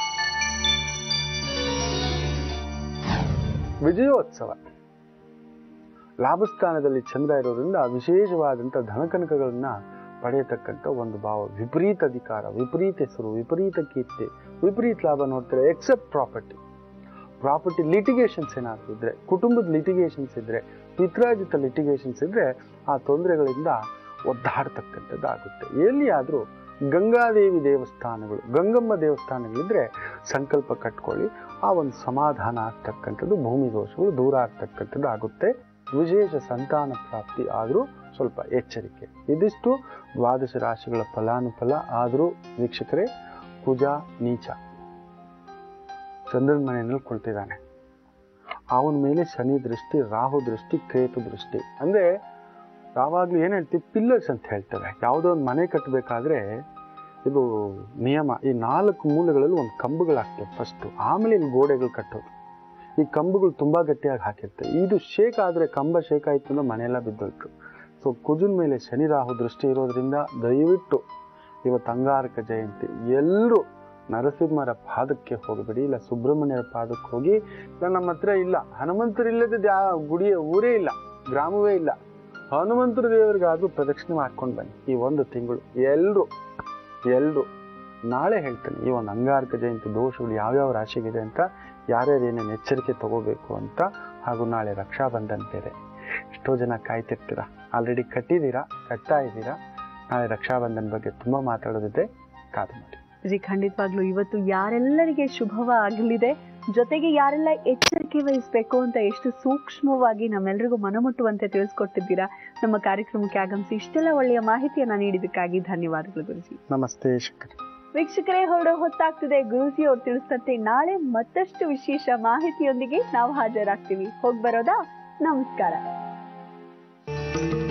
ವಿಜಯೋತ್ಸವ ಲಾಭಸ್ಥಾನದಲ್ಲಿ ಚಂದ್ರ ಇರೋದ್ರಿಂದ ವಿಶೇಷವಾದಂಥ ಧನಕನಕಗಳನ್ನ ಪಡೆಯತಕ್ಕಂಥ ಒಂದು ಭಾವ ವಿಪರೀತ ಅಧಿಕಾರ ವಿಪರೀತ ಹೆಸರು ವಿಪರೀತ ಕೀರ್ತಿ ವಿಪರೀತ ಲಾಭ ನೋಡ್ತಾರೆ ಎಕ್ಸೆಪ್ಟ್ ಪ್ರಾಪರ್ಟಿ ಪ್ರಾಪರ್ಟಿ ಲಿಟಿಗೇಷನ್ಸ್ ಏನಾದರೂ ಇದ್ರೆ ಕುಟುಂಬದ ಲಿಟಿಗೇಷನ್ಸ್ ಇದ್ರೆ ಪಿತ್ರಾಜಿತ ಲಿಟಿಗೇಷನ್ಸ್ ಇದ್ರೆ ಆ ತೊಂದರೆಗಳಿಂದ ಒದ್ದಾಡ್ತಕ್ಕಂಥದ್ದಾಗುತ್ತೆ ಎಲ್ಲಿಯಾದರೂ ಗಂಗಾದೇವಿ ದೇವಸ್ಥಾನಗಳು ಗಂಗಮ್ಮ ದೇವಸ್ಥಾನಗಳಿದ್ರೆ ಸಂಕಲ್ಪ ಕಟ್ಕೊಳ್ಳಿ ಆ ಒಂದು ಸಮಾಧಾನ ಆಗ್ತಕ್ಕಂಥದ್ದು ಭೂಮಿ ದೋಷಗಳು ದೂರ ಆಗ್ತಕ್ಕಂಥದ್ದು ಆಗುತ್ತೆ ವಿಶೇಷ ಸಂತಾನ ಪ್ರಾಪ್ತಿ ಆದರೂ ಸ್ವಲ್ಪ ಎಚ್ಚರಿಕೆ ಇದಿಷ್ಟು ದ್ವಾದಶ ರಾಶಿಗಳ ಫಲಾನುಫಲ ಆದರೂ ವೀಕ್ಷಕರೇ ಕುಜ ನೀಚ ಚಂದ್ರನ ಮನೆಯಲ್ಲಿ ಕುಳಿತಿದ್ದಾನೆ ಅವನ ಮೇಲೆ ಶನಿ ದೃಷ್ಟಿ ರಾಹು ದೃಷ್ಟಿ ಕೇತು ದೃಷ್ಟಿ ಅಂದ್ರೆ ಯಾವಾಗಲೂ ಏನು ಹೇಳ್ತೀವಿ ಪಿಲ್ಲರ್ಸ್ ಅಂತ ಹೇಳ್ತೇವೆ ಯಾವುದೋ ಒಂದು ಮನೆ ಕಟ್ಟಬೇಕಾದ್ರೆ ಇದು ನಿಯಮ ಈ ನಾಲ್ಕು ಮೂಲೆಗಳಲ್ಲಿ ಒಂದು ಕಂಬಗಳಾಗ್ತವೆ ಫಸ್ಟು ಆಮೇಲೆ ಇಲ್ಲಿ ಗೋಡೆಗಳು ಕಟ್ಟೋದು ಈ ಕಂಬಗಳು ತುಂಬ ಗಟ್ಟಿಯಾಗಿ ಹಾಕಿರ್ತವೆ ಇದು ಶೇಕ್ ಆದರೆ ಕಂಬ ಶೇಕ್ ಆಯಿತು ಅಂದ್ರೆ ಮನೆಯೆಲ್ಲ ಬಿದ್ದೋಯ್ತು ಸೊ ಕುಜನ್ ಮೇಲೆ ಶನಿ ರಾಹು ದೃಷ್ಟಿ ಇರೋದ್ರಿಂದ ದಯವಿಟ್ಟು ಇವತ್ತು ಅಂಗಾರಕ ಜಯಂತಿ ಎಲ್ಲರೂ ನರಸಿಂಹರ ಪಾದಕ್ಕೆ ಹೋಗಬೇಡಿ ಇಲ್ಲ ಸುಬ್ರಹ್ಮಣ್ಯರ ಪಾದಕ್ಕೆ ಹೋಗಿ ಇಲ್ಲ ನಮ್ಮ ಹತ್ರ ಇಲ್ಲ ಹನುಮಂತರಿಲ್ಲದ ಯಾವ ಗುಡಿಯ ಊರೇ ಇಲ್ಲ ಗ್ರಾಮವೇ ಇಲ್ಲ ಹನುಮಂತರ ದೇವರಿಗಾದ್ರೂ ಪ್ರದಕ್ಷಿಣೆ ಮಾಡ್ಕೊಂಡು ಬನ್ನಿ ಈ ಒಂದು ತಿಂಗಳು ಎಲ್ಲರೂ ಎಲ್ಲರೂ ನಾಳೆ ಹೇಳ್ತೇನೆ ಈ ಒಂದು ಅಂಗಾರಕ ಜಯಂತಿ ದೋಷಗಳು ಯಾವ್ಯಾವ ರಾಶಿಗಿದೆ ಅಂತ ಯಾರ್ಯಾರು ಏನೇನು ಎಚ್ಚರಿಕೆ ತಗೋಬೇಕು ಅಂತ ಹಾಗೂ ನಾಳೆ ರಕ್ಷಾಬಂಧನ್ ಬೇರೆ ಎಷ್ಟೋ ಜನ ಕಾಯ್ತಿರ್ತೀರ ಆಲ್ರೆಡಿ ಕಟ್ಟಿದ್ದೀರಾ ಕಟ್ತಾ ಇದ್ದೀರಾ ನಾಳೆ ರಕ್ಷಾಬಂಧನ್ ಬಗ್ಗೆ ತುಂಬ ಮಾತಾಡೋದಿದೆ ಕಾದು ಮಾಡಿ
ಜಿ ಖಂಡಿತವಾಗ್ಲೂ ಇವತ್ತು ಯಾರೆಲ್ಲರಿಗೆ ಶುಭವಾಗಲಿದೆ ಜೊತೆಗೆ ಯಾರೆಲ್ಲ ಎಚ್ಚರಿಕೆ ವಹಿಸಬೇಕು ಅಂತ ಎಷ್ಟು ಸೂಕ್ಷ್ಮವಾಗಿ ನಮ್ಮೆಲ್ಲರಿಗೂ ಮನಮುಟ್ಟುವಂತೆ ತಿಳಿಸ್ಕೊಟ್ಟಿದ್ದೀರಾ ನಮ್ಮ ಕಾರ್ಯಕ್ರಮಕ್ಕೆ ಆಗಮಿಸಿ ಇಷ್ಟೆಲ್ಲ ಒಳ್ಳೆಯ ಮಾಹಿತಿಯನ್ನ ನೀಡಿದ್ದಕ್ಕಾಗಿ ಧನ್ಯವಾದಗಳು ಗುರುಜಿ
ನಮಸ್ತೆ ಶಂಕರ್
ವೀಕ್ಷಕರೇ ಹೊರಡೋ ಹೊತ್ತಾಗ್ತಿದೆ ಗುರುಜಿ ಅವ್ರು ತಿಳಿಸ್ತಂತೆ ನಾಳೆ ಮತ್ತಷ್ಟು ವಿಶೇಷ ಮಾಹಿತಿಯೊಂದಿಗೆ ನಾವು ಹಾಜರಾಗ್ತೀವಿ ಹೋಗ್ ಬರೋದಾ ನಮಸ್ಕಾರ